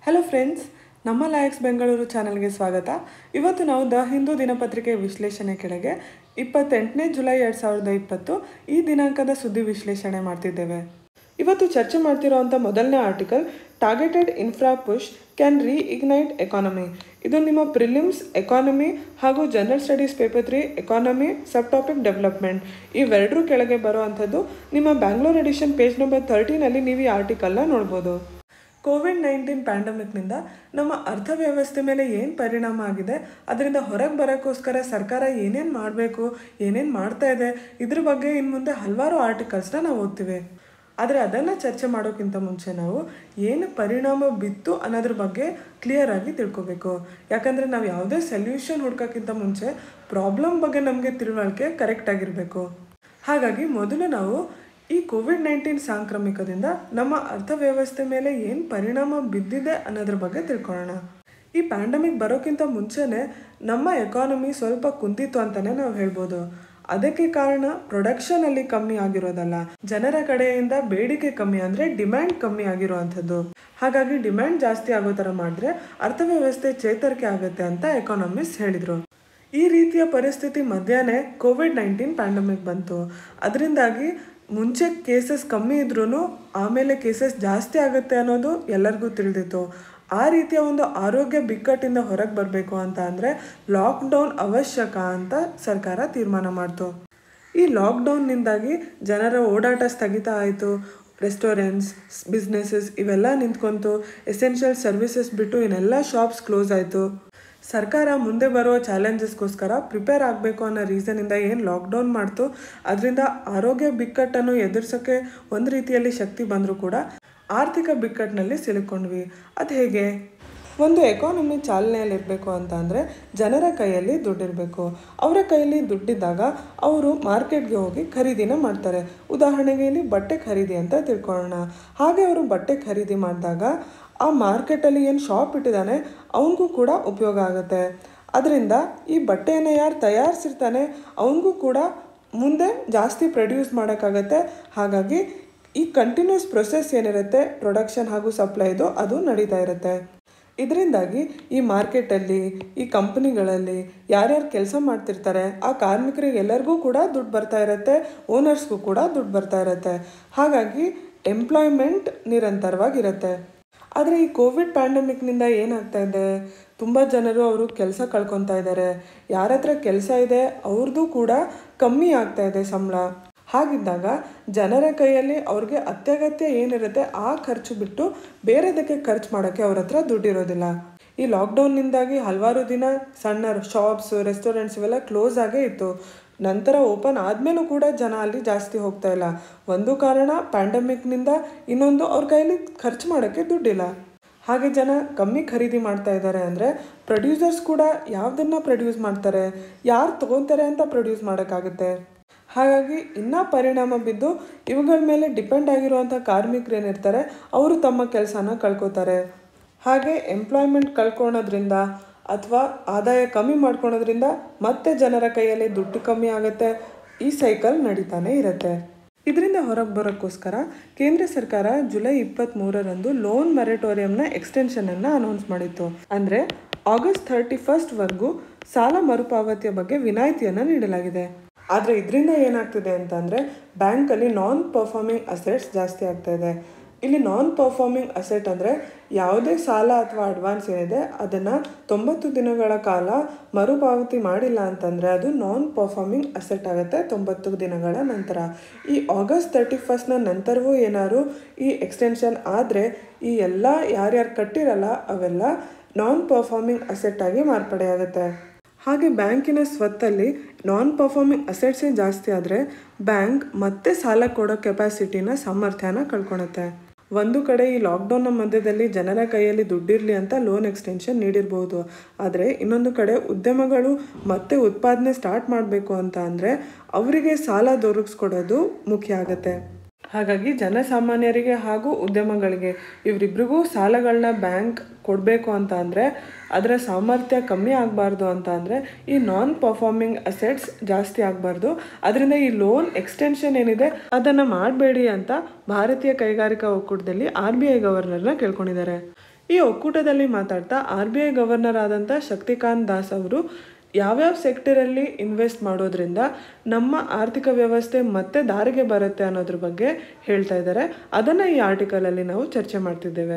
hello friends ನಮ್ಮ ಲಾಯಕ್ಸ್ ಬೆಂಗಳೂರು ಚಾನಲ್ಗೆ ಸ್ವಾಗತ ಇವತ್ತು ನಾವು ದ ಹಿಂದೂ ದಿನಪತ್ರಿಕೆ ವಿಶ್ಲೇಷಣೆ ಕೆಳಗೆ ಇಪ್ಪತ್ತೆಂಟನೇ ಜುಲೈ ಎರಡು ಸಾವಿರದ ಇಪ್ಪತ್ತು ಈ ದಿನಾಂಕದ ಸುದ್ದಿ ವಿಶ್ಲೇಷಣೆ ಮಾಡ್ತಿದ್ದೇವೆ ಇವತ್ತು ಚರ್ಚೆ ಮಾಡ್ತಿರೋವಂಥ ಮೊದಲನೇ article targeted infra push can reignite economy ಇದು ನಿಮ್ಮ ಪ್ರಿಲಿಮ್ಸ್ ಎಕಾನಮಿ ಹಾಗೂ general studies paper three economy subtopic development ಇವೆರಡರ ಕೆಳಗೆ ಬರುವಂಥದ್ದು ನಿಮ್ಮ ಬ್ಯಾಂಗ್ಳೂರ್ ಎಡಿಷನ್ ಪೇಜ್ ನಂಬರ್ ತರ್ಟೀನಲ್ಲಿ ನೀವು ಈ ಆರ್ಟಿಕಲ್ನ ನೋಡ್ಬೋದು ಕೋವಿಡ್ ನೈನ್ಟೀನ್ ಪ್ಯಾಂಡಮಿಕ್ನಿಂದ ನಮ್ಮ ಅರ್ಥವ್ಯವಸ್ಥೆ ಮೇಲೆ ಏನು ಪರಿಣಾಮ ಆಗಿದೆ ಅದರಿಂದ ಹೊರಗೆ ಬರೋಕ್ಕೋಸ್ಕರ ಸರ್ಕಾರ ಏನೇನು ಮಾಡಬೇಕು ಏನೇನು ಮಾಡ್ತಾ ಇದೆ ಇದ್ರ ಬಗ್ಗೆ ಇನ್ನು ಮುಂದೆ ಹಲವಾರು ಆರ್ಟಿಕಲ್ಸ್ನ ನಾವು ಓದ್ತೀವಿ ಆದರೆ ಅದನ್ನು ಚರ್ಚೆ ಮಾಡೋಕ್ಕಿಂತ ಮುಂಚೆ ನಾವು ಏನು ಪರಿಣಾಮ ಬಿತ್ತು ಅನ್ನೋದ್ರ ಬಗ್ಗೆ ಕ್ಲಿಯರ್ ಆಗಿ ತಿಳ್ಕೊಬೇಕು ಯಾಕಂದರೆ ನಾವು ಯಾವುದೇ ಸೊಲ್ಯೂಷನ್ ಹುಡ್ಕೋಕ್ಕಿಂತ ಮುಂಚೆ ಪ್ರಾಬ್ಲಮ್ ಬಗ್ಗೆ ನಮಗೆ ತಿಳುವಳಿಕೆ ಕರೆಕ್ಟ್ ಆಗಿರಬೇಕು ಹಾಗಾಗಿ ಮೊದಲು ನಾವು ಈ ಕೋವಿಡ್ ನೈನ್ಟೀನ್ ಸಾಂಕ್ರಾಮಿಕದಿಂದ ನಮ್ಮ ಅರ್ಥವ್ಯವಸ್ಥೆ ಮೇಲೆ ಏನು ಪರಿಣಾಮ ಬಿದ್ದಿದೆ ಅನ್ನೋದ್ರ ಬಗ್ಗೆ ತಿಳ್ಕೊಳ್ಳೋಣ ಈ ಪ್ಯಾಂಡಮಿಕ್ ಬರೋಕ್ಕಿಂತ ಮುಂಚೆನೆ ನಮ್ಮ ಎಕಾನಮಿ ಸ್ವಲ್ಪ ಕುಂತಿತ್ತು ಅಂತಲೇ ನಾವು ಹೇಳ್ಬೋದು ಅದಕ್ಕೆ ಕಾರಣ ಪ್ರೊಡಕ್ಷನ್ ಅಲ್ಲಿ ಕಮ್ಮಿ ಆಗಿರೋದಲ್ಲ ಜನರ ಕಡೆಯಿಂದ ಬೇಡಿಕೆ ಕಮ್ಮಿ ಅಂದ್ರೆ ಡಿಮ್ಯಾಂಡ್ ಕಮ್ಮಿ ಆಗಿರುವಂಥದ್ದು ಹಾಗಾಗಿ ಡಿಮ್ಯಾಂಡ್ ಜಾಸ್ತಿ ಆಗೋ ಥರ ಮಾಡಿದ್ರೆ ಅರ್ಥವ್ಯವಸ್ಥೆ ಚೇತರಿಕೆ ಆಗುತ್ತೆ ಅಂತ ಎಕಾನಮಿಸ್ಟ್ ಹೇಳಿದ್ರು ಈ ರೀತಿಯ ಪರಿಸ್ಥಿತಿ ಮಧ್ಯಾಹ್ನ ಕೋವಿಡ್ ನೈನ್ಟೀನ್ ಪ್ಯಾಂಡಮಿಕ್ ಬಂತು ಅದರಿಂದಾಗಿ ಮುಂಚೆ ಕೇಸಸ್ ಕಮ್ಮಿ ಇದ್ರೂ ಆಮೇಲೆ ಕೇಸಸ್ ಜಾಸ್ತಿ ಆಗುತ್ತೆ ಅನ್ನೋದು ಎಲ್ಲರಿಗೂ ತಿಳಿದಿತ್ತು ಆ ರೀತಿಯ ಒಂದು ಆರೋಗ್ಯ ಬಿಕ್ಕಟ್ಟಿಂದ ಹೊರಗೆ ಬರಬೇಕು ಅಂತ ಅಂದರೆ ಲಾಕ್ಡೌನ್ ಅವಶ್ಯಕ ಅಂತ ಸರ್ಕಾರ ತೀರ್ಮಾನ ಮಾಡ್ತು ಈ ಲಾಕ್ಡೌನ್ನಿಂದಾಗಿ ಜನರ ಓಡಾಟ ಸ್ಥಗಿತ ಆಯಿತು ರೆಸ್ಟೋರೆಂಟ್ಸ್ ಬಿಸ್ನೆಸಸ್ ಇವೆಲ್ಲ ನಿಂತ್ಕೊಂತು ಎಸೆನ್ಷಿಯಲ್ ಸರ್ವಿಸಸ್ ಬಿಟ್ಟು ಇನ್ನೆಲ್ಲ ಶಾಪ್ಸ್ ಕ್ಲೋಸ್ ಆಯಿತು ಸರ್ಕಾರ ಮುಂದೆ ಬರುವ ಚಾಲೆಂಜಸ್ಗೋಸ್ಕರ ಪ್ರಿಪೇರ್ ಆಗಬೇಕು ಅನ್ನೋ ರೀಸನಿಂದ ಏನು ಲಾಕ್ಡೌನ್ ಮಾಡ್ತು ಅದರಿಂದ ಆರೋಗ್ಯ ಬಿಕ್ಕಟ್ಟನ್ನು ಎದುರಿಸೋಕ್ಕೆ ಒಂದು ರೀತಿಯಲ್ಲಿ ಶಕ್ತಿ ಬಂದರೂ ಕೂಡ ಆರ್ಥಿಕ ಬಿಕ್ಕಟ್ಟಿನಲ್ಲಿ ಸಿಲುಕೊಂಡ್ವಿ ಅದು ಹೇಗೆ ಒಂದು ಎಕಾನಮಿ ಚಾಲನೆಯಲ್ಲಿರಬೇಕು ಅಂತ ಅಂದರೆ ಜನರ ಕೈಯಲ್ಲಿ ದುಡ್ಡಿರಬೇಕು ಅವರ ಕೈಯಲ್ಲಿ ದುಡ್ಡಿದ್ದಾಗ ಅವರು ಮಾರ್ಕೆಟ್ಗೆ ಹೋಗಿ ಖರೀದಿನ ಮಾಡ್ತಾರೆ ಉದಾಹರಣೆಗೆ ಇಲ್ಲಿ ಬಟ್ಟೆ ಖರೀದಿ ಅಂತ ತಿಳ್ಕೊಳ್ಳೋಣ ಹಾಗೆ ಅವರು ಬಟ್ಟೆ ಖರೀದಿ ಮಾಡಿದಾಗ ಆ ಮಾರ್ಕೆಟಲ್ಲಿ ಏನು ಶಾಪ್ ಇಟ್ಟಿದ್ದಾನೆ ಅವನಿಗೂ ಕೂಡ ಉಪಯೋಗ ಆಗುತ್ತೆ ಅದರಿಂದ ಈ ಬಟ್ಟೆಯನ್ನು ಯಾರು ತಯಾರಿಸಿರ್ತಾನೆ ಅವನಿಗೂ ಕೂಡ ಮುಂದೆ ಜಾಸ್ತಿ ಪ್ರೊಡ್ಯೂಸ್ ಮಾಡೋಕ್ಕಾಗತ್ತೆ ಹಾಗಾಗಿ ಈ ಕಂಟಿನ್ಯೂಸ್ ಪ್ರೊಸೆಸ್ ಏನಿರುತ್ತೆ ಪ್ರೊಡಕ್ಷನ್ ಹಾಗೂ ಸಪ್ಲೈದು ಅದು ನಡೀತಾ ಇರುತ್ತೆ ಇದರಿಂದಾಗಿ ಈ ಮಾರ್ಕೆಟಲ್ಲಿ ಈ ಕಂಪ್ನಿಗಳಲ್ಲಿ ಯಾರ್ಯಾರು ಕೆಲಸ ಮಾಡ್ತಿರ್ತಾರೆ ಆ ಕಾರ್ಮಿಕರಿಗೆ ಎಲ್ಲರಿಗೂ ಕೂಡ ದುಡ್ಡು ಬರ್ತಾ ಇರುತ್ತೆ ಓನರ್ಸ್ಗೂ ಕೂಡ ದುಡ್ಡು ಬರ್ತಾ ಇರುತ್ತೆ ಹಾಗಾಗಿ ಎಂಪ್ಲಾಯ್ಮೆಂಟ್ ನಿರಂತರವಾಗಿರುತ್ತೆ ಆದರೆ ಈ ಕೋವಿಡ್ ಪ್ಯಾಂಡಮಿಕ್ನಿಂದ ಏನಾಗ್ತಾ ಇದೆ ತುಂಬ ಜನರು ಅವರು ಕೆಲಸ ಕಳ್ಕೊತಾ ಇದ್ದಾರೆ ಯಾರ ಹತ್ರ ಕೆಲಸ ಇದೆ ಅವ್ರದ್ದು ಕೂಡ ಕಮ್ಮಿ ಆಗ್ತಾ ಇದೆ ಸಂಬಳ ಹಾಗಿದ್ದಾಗ ಜನರ ಕೈಯಲ್ಲಿ ಅವ್ರಿಗೆ ಅತ್ಯಗತ್ಯ ಏನಿರುತ್ತೆ ಆ ಖರ್ಚು ಬಿಟ್ಟು ಬೇರೆದಕ್ಕೆ ಖರ್ಚು ಮಾಡೋಕ್ಕೆ ಅವ್ರ ಹತ್ರ ದುಡ್ಡಿರೋದಿಲ್ಲ ಈ ಲಾಕ್ಡೌನ್ನಿಂದಾಗಿ ಹಲವಾರು ದಿನ ಸಣ್ಣ ಶಾಪ್ಸ್ ರೆಸ್ಟೋರೆಂಟ್ಸ್ ಇವೆಲ್ಲ ಕ್ಲೋಸ್ ಆಗೇ ಇತ್ತು ನಂತರ ಓಪನ್ ಆದಮೇಲೂ ಕೂಡ ಜನ ಅಲ್ಲಿ ಜಾಸ್ತಿ ಹೋಗ್ತಾ ಇಲ್ಲ ಒಂದು ಕಾರಣ ಪ್ಯಾಂಡಮಿಕ್ನಿಂದ ಇನ್ನೊಂದು ಅವ್ರ ಕೈಯಲ್ಲಿ ಖರ್ಚು ಮಾಡೋಕ್ಕೆ ದುಡ್ಡಿಲ್ಲ ಹಾಗೆ ಜನ ಕಮ್ಮಿ ಖರೀದಿ ಮಾಡ್ತಾ ಇದ್ದಾರೆ ಅಂದರೆ ಪ್ರೊಡ್ಯೂಸರ್ಸ್ ಕೂಡ ಯಾವುದನ್ನು ಪ್ರೊಡ್ಯೂಸ್ ಮಾಡ್ತಾರೆ ಯಾರು ತೊಗೊತಾರೆ ಅಂತ ಪ್ರೊಡ್ಯೂಸ್ ಮಾಡೋಕ್ಕಾಗುತ್ತೆ ಹಾಗಾಗಿ ಇನ್ನೂ ಪರಿಣಾಮ ಬಿದ್ದು ಇವುಗಳ ಮೇಲೆ ಡಿಪೆಂಡ್ ಆಗಿರುವಂಥ ಕಾರ್ಮಿಕರು ಏನಿರ್ತಾರೆ ಅವರು ತಮ್ಮ ಕೆಲಸನ ಕಳ್ಕೊತಾರೆ ಹಾಗೆ ಎಂಪ್ಲಾಯ್ಮೆಂಟ್ ಕಳ್ಕೊಳೋದ್ರಿಂದ ಅಥವಾ ಆದಾಯ ಕಮ್ಮಿ ಮಾಡ್ಕೊಳೋದ್ರಿಂದ ಮತ್ತೆ ಜನರ ಕೈಯಲ್ಲಿ ದುಡ್ಡು ಕಮ್ಮಿ ಆಗುತ್ತೆ ಈ ಸೈಕಲ್ ನಡೀತಾನೆ ಇರುತ್ತೆ ಇದರಿಂದ ಹೊರಗೆ ಬರೋಕ್ಕೋಸ್ಕರ ಕೇಂದ್ರ ಸರ್ಕಾರ ಜುಲೈ ಇಪ್ಪತ್ತ್ಮೂರರಂದು ಲೋನ್ ಮೆರಿಟೋರಿಯಂನ ಎಕ್ಸ್ಟೆನ್ಷನನ್ನು ಅನೌನ್ಸ್ ಮಾಡಿತ್ತು ಅಂದರೆ ಆಗಸ್ಟ್ ಥರ್ಟಿ ಫಸ್ಟ್ವರೆಗೂ ಸಾಲ ಮರುಪಾವತಿಯ ಬಗ್ಗೆ ವಿನಾಯಿತಿಯನ್ನು ನೀಡಲಾಗಿದೆ ಆದರೆ ಇದರಿಂದ ಏನಾಗ್ತಿದೆ ಅಂತಂದರೆ ಬ್ಯಾಂಕಲ್ಲಿ ನಾನ್ ಪರ್ಫಾರ್ಮಿಂಗ್ ಅಸೆಟ್ಸ್ ಜಾಸ್ತಿ ಆಗ್ತಾ ಇದೆ ಇಲ್ಲಿ ನಾನ್ ಪರ್ಫಾರ್ಮಿಂಗ್ ಅಸೆಟ್ ಅಂದರೆ ಯಾವುದೇ ಸಾಲ ಅಥವಾ ಅಡ್ವಾನ್ಸ್ ಏನಿದೆ ಅದನ್ನು ತೊಂಬತ್ತು ದಿನಗಳ ಕಾಲ ಮರುಪಾವತಿ ಮಾಡಿಲ್ಲ ಅಂತಂದರೆ ಅದು ನಾನ್ ಪರ್ಫಾರ್ಮಿಂಗ್ ಅಸೆಟ್ ಆಗುತ್ತೆ ತೊಂಬತ್ತು ದಿನಗಳ ನಂತರ ಈ ಆಗಸ್ಟ್ ತರ್ಟಿ ಫಸ್ಟ್ನ ನಂತರವೂ ಏನಾದ್ರು ಈ ಎಕ್ಸ್ಟೆನ್ಷನ್ ಆದರೆ ಈ ಎಲ್ಲ ಯಾರ್ಯಾರು ಕಟ್ಟಿರಲ್ಲ ಅವೆಲ್ಲ ನಾನ್ ಪರ್ಫಾರ್ಮಿಂಗ್ ಅಸೆಟ್ ಆಗಿ ಮಾರ್ಪಡೆಯಾಗುತ್ತೆ ಹಾಗೆ ಬ್ಯಾಂಕಿನ ಸ್ವತ್ತಲ್ಲಿ ನಾನ್ ಪರ್ಫಾರ್ಮಿಂಗ್ ಅಸೆಟ್ಸೇ ಜಾಸ್ತಿ ಆದರೆ ಬ್ಯಾಂಕ್ ಮತ್ತೆ ಸಾಲ ಕೊಡೋ ಕೆಪಾಸಿಟಿನ ಸಾಮರ್ಥ್ಯನ ಕಳ್ಕೊಳುತ್ತೆ ಒಂದು ಕಡೆ ಈ ಲಾಕ್ಡೌನ್ನ ಮಧ್ಯದಲ್ಲಿ ಜನರ ಕೈಯಲ್ಲಿ ದುಡ್ಡಿರಲಿ ಅಂತ ಲೋನ್ ಎಕ್ಸ್ಟೆನ್ಷನ್ ನೀಡಿರ್ಬೋದು ಆದರೆ ಇನ್ನೊಂದು ಕಡೆ ಉದ್ಯಮಗಳು ಮತ್ತೆ ಉತ್ಪಾದನೆ ಸ್ಟಾರ್ಟ್ ಮಾಡಬೇಕು ಅಂತ ಅಂದರೆ ಅವರಿಗೆ ಸಾಲ ದೊರಕಿಸ್ಕೊಡೋದು ಮುಖ್ಯ ಆಗುತ್ತೆ ಹಾಗಾಗಿ ಜನಸಾಮಾನ್ಯರಿಗೆ ಹಾಗೂ ಉದ್ಯಮಗಳಿಗೆ ಇವರಿಬ್ರಿಗೂ ಸಾಲಗಳನ್ನ ಬ್ಯಾಂಕ್ ಕೊಡಬೇಕು ಅಂತ ಅಂದರೆ ಅದರ ಸಾಮರ್ಥ್ಯ ಕಮ್ಮಿ ಆಗಬಾರ್ದು ಅಂತ ಅಂದರೆ ಈ ನಾನ್ ಪರ್ಫಾರ್ಮಿಂಗ್ ಅಸೆಟ್ಸ್ ಜಾಸ್ತಿ ಆಗಬಾರ್ದು ಅದರಿಂದ ಈ ಲೋನ್ ಎಕ್ಸ್ಟೆನ್ಷನ್ ಏನಿದೆ ಅದನ್ನು ಮಾಡಬೇಡಿ ಅಂತ ಭಾರತೀಯ ಕೈಗಾರಿಕಾ ಒಕ್ಕೂಟದಲ್ಲಿ ಆರ್ ಬಿ ಐ ಗವರ್ನರ್ನ ಕೇಳ್ಕೊಂಡಿದ್ದಾರೆ ಈ ಒಕ್ಕೂಟದಲ್ಲಿ ಮಾತಾಡ್ತಾ ಆರ್ ಬಿ ಐ ಗವರ್ನರ್ ಆದಂಥ ಶಕ್ತಿಕಾಂತ್ ದಾಸ್ ಅವರು ಯಾವ್ಯಾವ ಸೆಕ್ಟರಲ್ಲಿ ಇನ್ವೆಸ್ಟ್ ಮಾಡೋದ್ರಿಂದ ನಮ್ಮ ಆರ್ಥಿಕ ವ್ಯವಸ್ಥೆ ಮತ್ತೆ ದಾರಿಗೆ ಬರುತ್ತೆ ಅನ್ನೋದ್ರ ಬಗ್ಗೆ ಹೇಳ್ತಾ ಇದ್ದಾರೆ ಅದನ್ನು ಈ ಆರ್ಟಿಕಲಲ್ಲಿ ನಾವು ಚರ್ಚೆ ಮಾಡ್ತಿದ್ದೇವೆ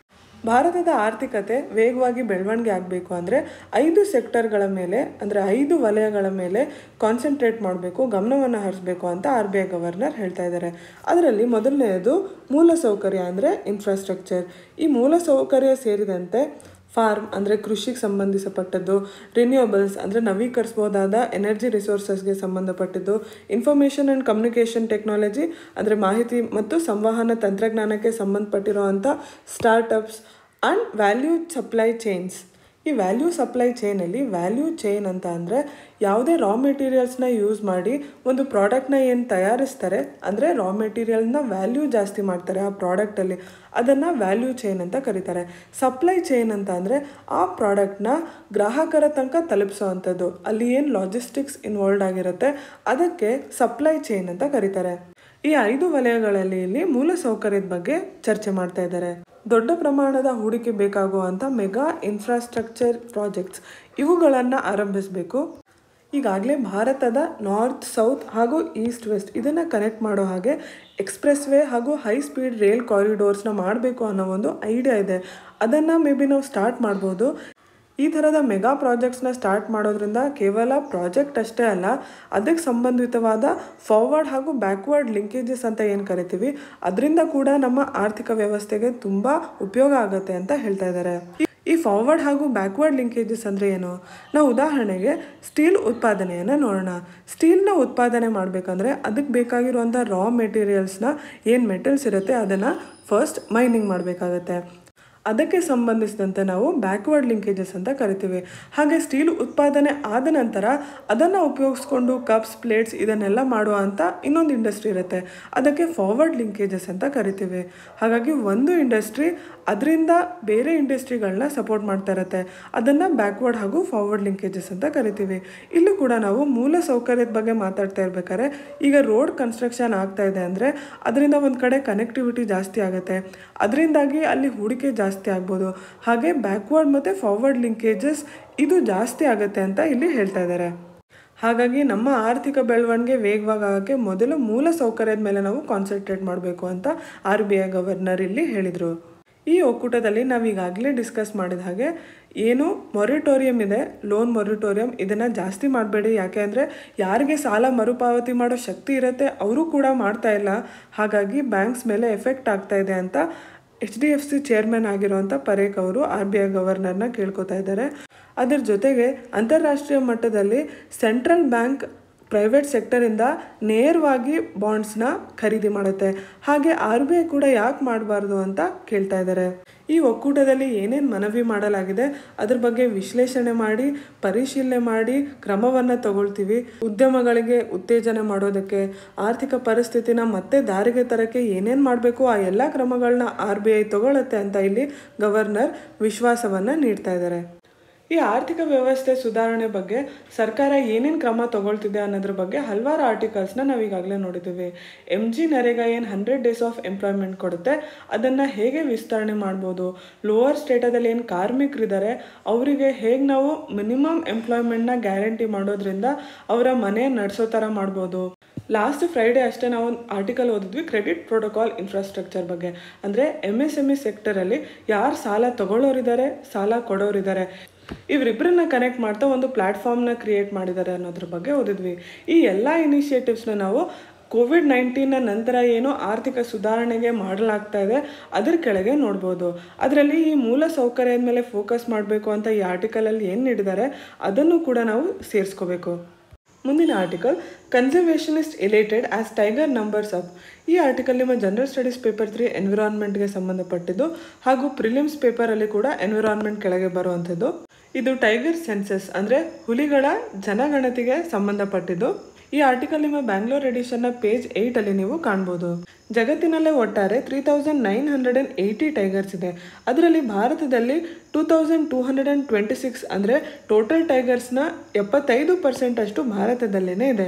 ಭಾರತದ ಆರ್ಥಿಕತೆ ವೇಗವಾಗಿ ಬೆಳವಣಿಗೆ ಆಗಬೇಕು ಅಂದರೆ ಐದು ಸೆಕ್ಟರ್ಗಳ ಮೇಲೆ ಅಂದರೆ ಐದು ವಲಯಗಳ ಮೇಲೆ ಕಾನ್ಸಂಟ್ರೇಟ್ ಮಾಡಬೇಕು ಗಮನವನ್ನು ಹರಿಸಬೇಕು ಅಂತ ಆರ್ ಬಿ ಐ ಗವರ್ನರ್ ಹೇಳ್ತಾ ಇದ್ದಾರೆ ಅದರಲ್ಲಿ ಮೊದಲನೆಯದು ಮೂಲಸೌಕರ್ಯ ಅಂದರೆ ಇನ್ಫ್ರಾಸ್ಟ್ರಕ್ಚರ್ ಈ ಮೂಲಸೌಕರ್ಯ ಸೇರಿದಂತೆ ಫಾರ್ಮ್ ಅಂದರೆ ಕೃಷಿಗೆ ಸಂಬಂಧಿಸಪಟ್ಟದ್ದು ರಿನ್ಯೂಯಬಲ್ಸ್ ಅಂದರೆ ನವೀಕರಿಸಬಹುದಾದ ಎನರ್ಜಿ ರಿಸೋರ್ಸಸ್ಗೆ ಸಂಬಂಧಪಟ್ಟಿದ್ದು ಇನ್ಫಾರ್ಮೇಷನ್ ಆ್ಯಂಡ್ ಕಮ್ಯುನಿಕೇಷನ್ ಟೆಕ್ನಾಲಜಿ ಅಂದರೆ ಮಾಹಿತಿ ಮತ್ತು ಸಂವಹನ ತಂತ್ರಜ್ಞಾನಕ್ಕೆ ಸಂಬಂಧಪಟ್ಟಿರುವಂಥ startups and value supply chains ಈ ವ್ಯಾಲ್ಯೂ ಸಪ್ಲೈ ಚೈನಲ್ಲಿ ವ್ಯಾಲ್ಯೂ ಚೈನ್ ಅಂತ ಅಂದರೆ ಯಾವುದೇ ರಾ ಮೆಟೀರಿಯಲ್ಸ್ನ ಯೂಸ್ ಮಾಡಿ ಒಂದು ಪ್ರಾಡಕ್ಟ್ನ ಏನು ತಯಾರಿಸ್ತಾರೆ ಅಂದರೆ ರಾ ಮೆಟೀರಿಯಲ್ನ ವ್ಯಾಲ್ಯೂ ಜಾಸ್ತಿ ಮಾಡ್ತಾರೆ ಆ ಪ್ರಾಡಕ್ಟಲ್ಲಿ ಅದನ್ನು ವ್ಯಾಲ್ಯೂ ಚೈನ್ ಅಂತ ಕರೀತಾರೆ ಸಪ್ಲೈ ಚೈನ್ ಅಂತ ಅಂದರೆ ಆ ಪ್ರಾಡಕ್ಟ್ನ ಗ್ರಾಹಕರ ತನಕ ತಲುಪಿಸೋವಂಥದ್ದು ಅಲ್ಲಿ ಏನು ಲಾಜಿಸ್ಟಿಕ್ಸ್ ಇನ್ವಾಲ್ವ್ ಆಗಿರುತ್ತೆ ಅದಕ್ಕೆ ಸಪ್ಲೈ ಚೈನ್ ಅಂತ ಕರೀತಾರೆ ಈ ಐದು ವಲಯಗಳಲ್ಲಿ ಇಲ್ಲಿ ಮೂಲಸೌಕರ್ಯದ ಬಗ್ಗೆ ಚರ್ಚೆ ಮಾಡ್ತಾ ಇದ್ದಾರೆ ದೊಡ್ಡ ಪ್ರಮಾಣದ ಹೂಡಿಕೆ ಬೇಕಾಗುವಂಥ ಮೆಗಾ ಇನ್ಫ್ರಾಸ್ಟ್ರಕ್ಚರ್ ಪ್ರಾಜೆಕ್ಟ್ಸ್ ಇವುಗಳನ್ನು ಆರಂಭಿಸಬೇಕು ಈಗಾಗಲೇ ಭಾರತದ ನಾರ್ತ್ ಸೌತ್ ಹಾಗೂ ಈಸ್ಟ್ ವೆಸ್ಟ್ ಇದನ್ನು ಕನೆಕ್ಟ್ ಮಾಡೋ ಹಾಗೆ ಎಕ್ಸ್ಪ್ರೆಸ್ ವೇ ಹಾಗೂ ಹೈ ಸ್ಪೀಡ್ ರೈಲ್ ಕಾರಿಡೋರ್ಸ್ನ ಮಾಡಬೇಕು ಅನ್ನೋ ಒಂದು ಐಡಿಯಾ ಇದೆ ಅದನ್ನು ಮೇ ಬಿ ನಾವು ಸ್ಟಾರ್ಟ್ ಮಾಡ್ಬೋದು ಈ ಥರದ ಮೆಗಾ ಪ್ರಾಜೆಕ್ಟ್ಸ್ನ ಸ್ಟಾರ್ಟ್ ಮಾಡೋದ್ರಿಂದ ಕೇವಲ ಪ್ರಾಜೆಕ್ಟ್ ಅಷ್ಟೇ ಅಲ್ಲ ಅದಕ್ಕೆ ಸಂಬಂಧಿತವಾದ ಫಾರ್ವರ್ಡ್ ಹಾಗೂ ಬ್ಯಾಕ್ವರ್ಡ್ ಲಿಂಕೇಜಸ್ ಅಂತ ಏನು ಕರಿತೀವಿ ಅದರಿಂದ ಕೂಡ ನಮ್ಮ ಆರ್ಥಿಕ ವ್ಯವಸ್ಥೆಗೆ ತುಂಬ ಉಪಯೋಗ ಆಗುತ್ತೆ ಅಂತ ಹೇಳ್ತಾ ಇದ್ದಾರೆ ಈ ಫಾರ್ವರ್ಡ್ ಹಾಗೂ ಬ್ಯಾಕ್ವರ್ಡ್ ಲಿಂಕೇಜಸ್ ಅಂದರೆ ಏನು ನಾವು ಉದಾಹರಣೆಗೆ ಸ್ಟೀಲ್ ಉತ್ಪಾದನೆಯನ್ನು ನೋಡೋಣ ಸ್ಟೀಲ್ನ ಉತ್ಪಾದನೆ ಮಾಡಬೇಕಂದ್ರೆ ಅದಕ್ಕೆ ಬೇಕಾಗಿರುವಂಥ ರಾ ಮೆಟೀರಿಯಲ್ಸ್ನ ಏನು ಮೆಟಲ್ಸ್ ಇರುತ್ತೆ ಅದನ್ನು ಫಸ್ಟ್ ಮೈನಿಂಗ್ ಮಾಡಬೇಕಾಗತ್ತೆ ಅದಕ್ಕೆ ಸಂಬಂಧಿಸಿದಂತೆ ನಾವು ಬ್ಯಾಕ್ವರ್ಡ್ ಲಿಂಕೇಜಸ್ ಅಂತ ಕರಿತೀವಿ ಹಾಗೆ ಸ್ಟೀಲ್ ಉತ್ಪಾದನೆ ಆದ ನಂತರ ಅದನ್ನು ಉಪಯೋಗಿಸ್ಕೊಂಡು ಕಪ್ಸ್ ಪ್ಲೇಟ್ಸ್ ಇದನ್ನೆಲ್ಲ ಮಾಡುವಂಥ ಇನ್ನೊಂದು ಇಂಡಸ್ಟ್ರಿ ಇರುತ್ತೆ ಅದಕ್ಕೆ ಫಾರ್ವರ್ಡ್ ಲಿಂಕೇಜಸ್ ಅಂತ ಕರಿತೀವಿ ಹಾಗಾಗಿ ಒಂದು ಇಂಡಸ್ಟ್ರಿ ಅದರಿಂದ ಬೇರೆ ಇಂಡಸ್ಟ್ರಿಗಳನ್ನ ಸಪೋರ್ಟ್ ಮಾಡ್ತಾ ಇರುತ್ತೆ ಅದನ್ನು ಬ್ಯಾಕ್ವರ್ಡ್ ಹಾಗೂ ಫಾರ್ವರ್ಡ್ ಲಿಂಕೇಜಸ್ ಅಂತ ಕರಿತೀವಿ ಇಲ್ಲೂ ಕೂಡ ನಾವು ಮೂಲ ಸೌಕರ್ಯದ ಬಗ್ಗೆ ಮಾತಾಡ್ತಾ ಇರ್ಬೇಕಾದ್ರೆ ಈಗ ರೋಡ್ ಕನ್ಸ್ಟ್ರಕ್ಷನ್ ಆಗ್ತಾ ಇದೆ ಅಂದರೆ ಅದರಿಂದ ಒಂದು ಕಡೆ ಕನೆಕ್ಟಿವಿಟಿ ಜಾಸ್ತಿ ಆಗುತ್ತೆ ಅದರಿಂದಾಗಿ ಅಲ್ಲಿ ಹೂಡಿಕೆ ಜಾಸ್ತಿ ಆಗ್ಬೋದು ಹಾಗೆ ಬ್ಯಾಕ್ವರ್ಡ್ ಮತ್ತು ಫಾರ್ವರ್ಡ್ ಲಿಂಕೇಜಸ್ ಇದು ಜಾಸ್ತಿ ಆಗುತ್ತೆ ಅಂತ ಇಲ್ಲಿ ಹೇಳ್ತಾ ಇದ್ದಾರೆ ಹಾಗಾಗಿ ನಮ್ಮ ಆರ್ಥಿಕ ಬೆಳವಣಿಗೆ ವೇಗವಾಗಿ ಆಗೋಕ್ಕೆ ಮೊದಲು ಮೂಲ ಸೌಕರ್ಯದ ಮೇಲೆ ನಾವು ಕಾನ್ಸಂಟ್ರೇಟ್ ಮಾಡಬೇಕು ಅಂತ ಆರ್ ಬಿ ಐ ಗವರ್ನರ್ ಇಲ್ಲಿ ಹೇಳಿದರು ಈ ಒಕ್ಕೂಟದಲ್ಲಿ ನಾವು ಈಗಾಗಲೇ ಡಿಸ್ಕಸ್ ಮಾಡಿದ ಹಾಗೆ ಏನು ಮೊರಿಟೋರಿಯಂ ಇದೆ ಲೋನ್ ಮೊರಿಟೋರಿಯಂ ಇದನ್ನು ಜಾಸ್ತಿ ಮಾಡಬೇಡಿ ಯಾಕೆ ಅಂದರೆ ಯಾರಿಗೆ ಸಾಲ ಮರುಪಾವತಿ ಮಾಡೋ ಶಕ್ತಿ ಇರುತ್ತೆ ಅವರು ಕೂಡ ಮಾಡ್ತಾ ಇಲ್ಲ ಹಾಗಾಗಿ ಬ್ಯಾಂಕ್ಸ್ ಮೇಲೆ ಎಫೆಕ್ಟ್ ಆಗ್ತಾ ಇದೆ ಅಂತ H D F C chairman ಆಗಿರುವಂಥ ಪರೇಖ್ ಅವರು ಆರ್ ಬಿ ಐ ಗವರ್ನರ್ನ ಕೇಳ್ಕೊತಾ ಇದ್ದಾರೆ ಅದರ ಜೊತೆಗೆ ಅಂತಾರಾಷ್ಟ್ರೀಯ ಮಟ್ಟದಲ್ಲಿ ಸೆಂಟ್ರಲ್ ಬ್ಯಾಂಕ್ ಪ್ರೈವೇಟ್ ಸೆಕ್ಟರಿಂದ ನೇರವಾಗಿ ಬಾಂಡ್ಸ್ನ ಖರೀದಿ ಮಾಡುತ್ತೆ ಹಾಗೆ ಆರ್ ಬಿ ಐ ಕೂಡ ಯಾಕೆ ಮಾಡಬಾರ್ದು ಅಂತ ಕೇಳ್ತಾ ಇದ್ದಾರೆ ಈ ಒಕ್ಕೂಟದಲ್ಲಿ ಏನೇನು ಮನವಿ ಮಾಡಲಾಗಿದೆ ಅದ್ರ ಬಗ್ಗೆ ವಿಶ್ಲೇಷಣೆ ಮಾಡಿ ಪರಿಶೀಲನೆ ಮಾಡಿ ಕ್ರಮವನ್ನು ತಗೊಳ್ತೀವಿ ಉದ್ಯಮಗಳಿಗೆ ಉತ್ತೇಜನ ಮಾಡೋದಕ್ಕೆ ಆರ್ಥಿಕ ಪರಿಸ್ಥಿತಿನ ಮತ್ತೆ ದಾರಿಗೆ ತರಕ್ಕೆ ಏನೇನು ಮಾಡಬೇಕು ಆ ಎಲ್ಲ ಕ್ರಮಗಳನ್ನ ಆರ್ ಬಿ ಐ ತಗೊಳುತ್ತೆ ಅಂತ ಇಲ್ಲಿ ಗವರ್ನರ್ ವಿಶ್ವಾಸವನ್ನು ನೀಡ್ತಾ ಇದ್ದಾರೆ ಈ ಆರ್ಥಿಕ ವ್ಯವಸ್ಥೆ ಸುಧಾರಣೆ ಬಗ್ಗೆ ಸರ್ಕಾರ ಏನೇನು ಕ್ರಮ ತಗೊಳ್ತಿದೆ ಅನ್ನೋದ್ರ ಬಗ್ಗೆ ಹಲವಾರು ಆರ್ಟಿಕಲ್ಸ್ನ ನಾವು ಈಗಾಗಲೇ ನೋಡಿದ್ದೀವಿ ಎಮ್ ಜಿ ನರೇಗಾ ಏನು ಹಂಡ್ರೆಡ್ ಡೇಸ್ ಆಫ್ ಎಂಪ್ಲಾಯ್ಮೆಂಟ್ ಕೊಡುತ್ತೆ ಅದನ್ನು ಹೇಗೆ ವಿಸ್ತರಣೆ ಮಾಡ್ಬೋದು ಲೋವರ್ ಸ್ಟೇಟದಲ್ಲಿ ಏನು ಕಾರ್ಮಿಕರಿದ್ದಾರೆ ಅವರಿಗೆ ಹೇಗೆ ನಾವು ಮಿನಿಮಮ್ ಎಂಪ್ಲಾಯ್ಮೆಂಟ್ನ ಗ್ಯಾರಂಟಿ ಮಾಡೋದ್ರಿಂದ ಅವರ ಮನೆ ನಡೆಸೋ ಥರ ಮಾಡ್ಬೋದು ಲಾಸ್ಟ್ ಫ್ರೈಡೇ ಅಷ್ಟೇ ನಾವು ಒಂದು ಆರ್ಟಿಕಲ್ ಓದಿದ್ವಿ ಕ್ರೆಡಿಟ್ ಪ್ರೋಟೋಕಾಲ್ ಇನ್ಫ್ರಾಸ್ಟ್ರಕ್ಚರ್ ಬಗ್ಗೆ ಅಂದರೆ ಎಮ್ ಎಸ್ ಎಮ್ ಇ ಸೆಕ್ಟರಲ್ಲಿ ಯಾರು ಸಾಲ ತಗೊಳ್ಳೋರಿದ್ದಾರೆ ಸಾಲ ಕೊಡೋರಿದ್ದಾರೆ ಇವರಿಬ್ಬರನ್ನ ಕನೆಕ್ಟ್ ಮಾಡ್ತಾ ಒಂದು ಪ್ಲ್ಯಾಟ್ಫಾರ್ಮ್ನ ಕ್ರಿಯೇಟ್ ಮಾಡಿದ್ದಾರೆ ಅನ್ನೋದ್ರ ಬಗ್ಗೆ ಓದಿದ್ವಿ ಈ ಎಲ್ಲ ಇನಿಷಿಯೇಟಿವ್ಸ್ನ ನಾವು ಕೋವಿಡ್ ನೈನ್ಟೀನ್ನ ನಂತರ ಏನು ಆರ್ಥಿಕ ಸುಧಾರಣೆಗೆ ಮಾಡಲಾಗ್ತಾ ಇದೆ ಅದ್ರ ಕೆಳಗೆ ನೋಡ್ಬೋದು ಅದರಲ್ಲಿ ಈ ಮೂಲ ಸೌಕರ್ಯದ ಮೇಲೆ ಫೋಕಸ್ ಮಾಡಬೇಕು ಅಂತ ಈ ಆರ್ಟಿಕಲಲ್ಲಿ ಏನು ನೀಡಿದ್ದಾರೆ ಅದನ್ನು ಕೂಡ ನಾವು ಸೇರಿಸ್ಕೋಬೇಕು ಮುಂದಿನ article conservationist elated as tiger numbers up ಈ ಆರ್ಟಿಕಲ್ ನಿಮ್ಮ ಜನರಲ್ ಸ್ಟಡೀಸ್ ಪೇಪರ್ ತ್ರೀ ಎನ್ವಿರಾನ್ಮೆಂಟ್ಗೆ ಸಂಬಂಧಪಟ್ಟಿದ್ದು ಹಾಗೂ ಪ್ರಿಲಿಮ್ಸ್ ಪೇಪರಲ್ಲಿ ಕೂಡ ಎನ್ವಿರಾನ್ಮೆಂಟ್ ಕೆಳಗೆ ಬರುವಂಥದ್ದು ಇದು ಟೈಗರ್ ಸೆನ್ಸಸ್ ಅಂದರೆ ಹುಲಿಗಳ ಜನಗಣತಿಗೆ ಸಂಬಂಧಪಟ್ಟಿದ್ದು ಈ ಆರ್ಟಿಕಲ್ ನಿಮ್ಮ ಬ್ಯಾಂಗ್ಳೂರ್ ಎಡಿಷನ್ನ ಪೇಜ್ ಏಯ್ಟಲ್ಲಿ ನೀವು ಕಾಣ್ಬೋದು ಜಗತ್ತಿನಲ್ಲೇ ಒಟ್ಟಾರೆ three thousand nine hundred and eighty tigers ಇದೆ ಅದರಲ್ಲಿ ಭಾರತದಲ್ಲಿ two thousand two hundred and twenty six ಅಂದರೆ ಟೋಟಲ್ ಟೈಗರ್ಸ್ನ ಎಪ್ಪತ್ತೈದು ಪರ್ಸೆಂಟ್ ಅಷ್ಟು ಭಾರತದಲ್ಲೇ ಇದೆ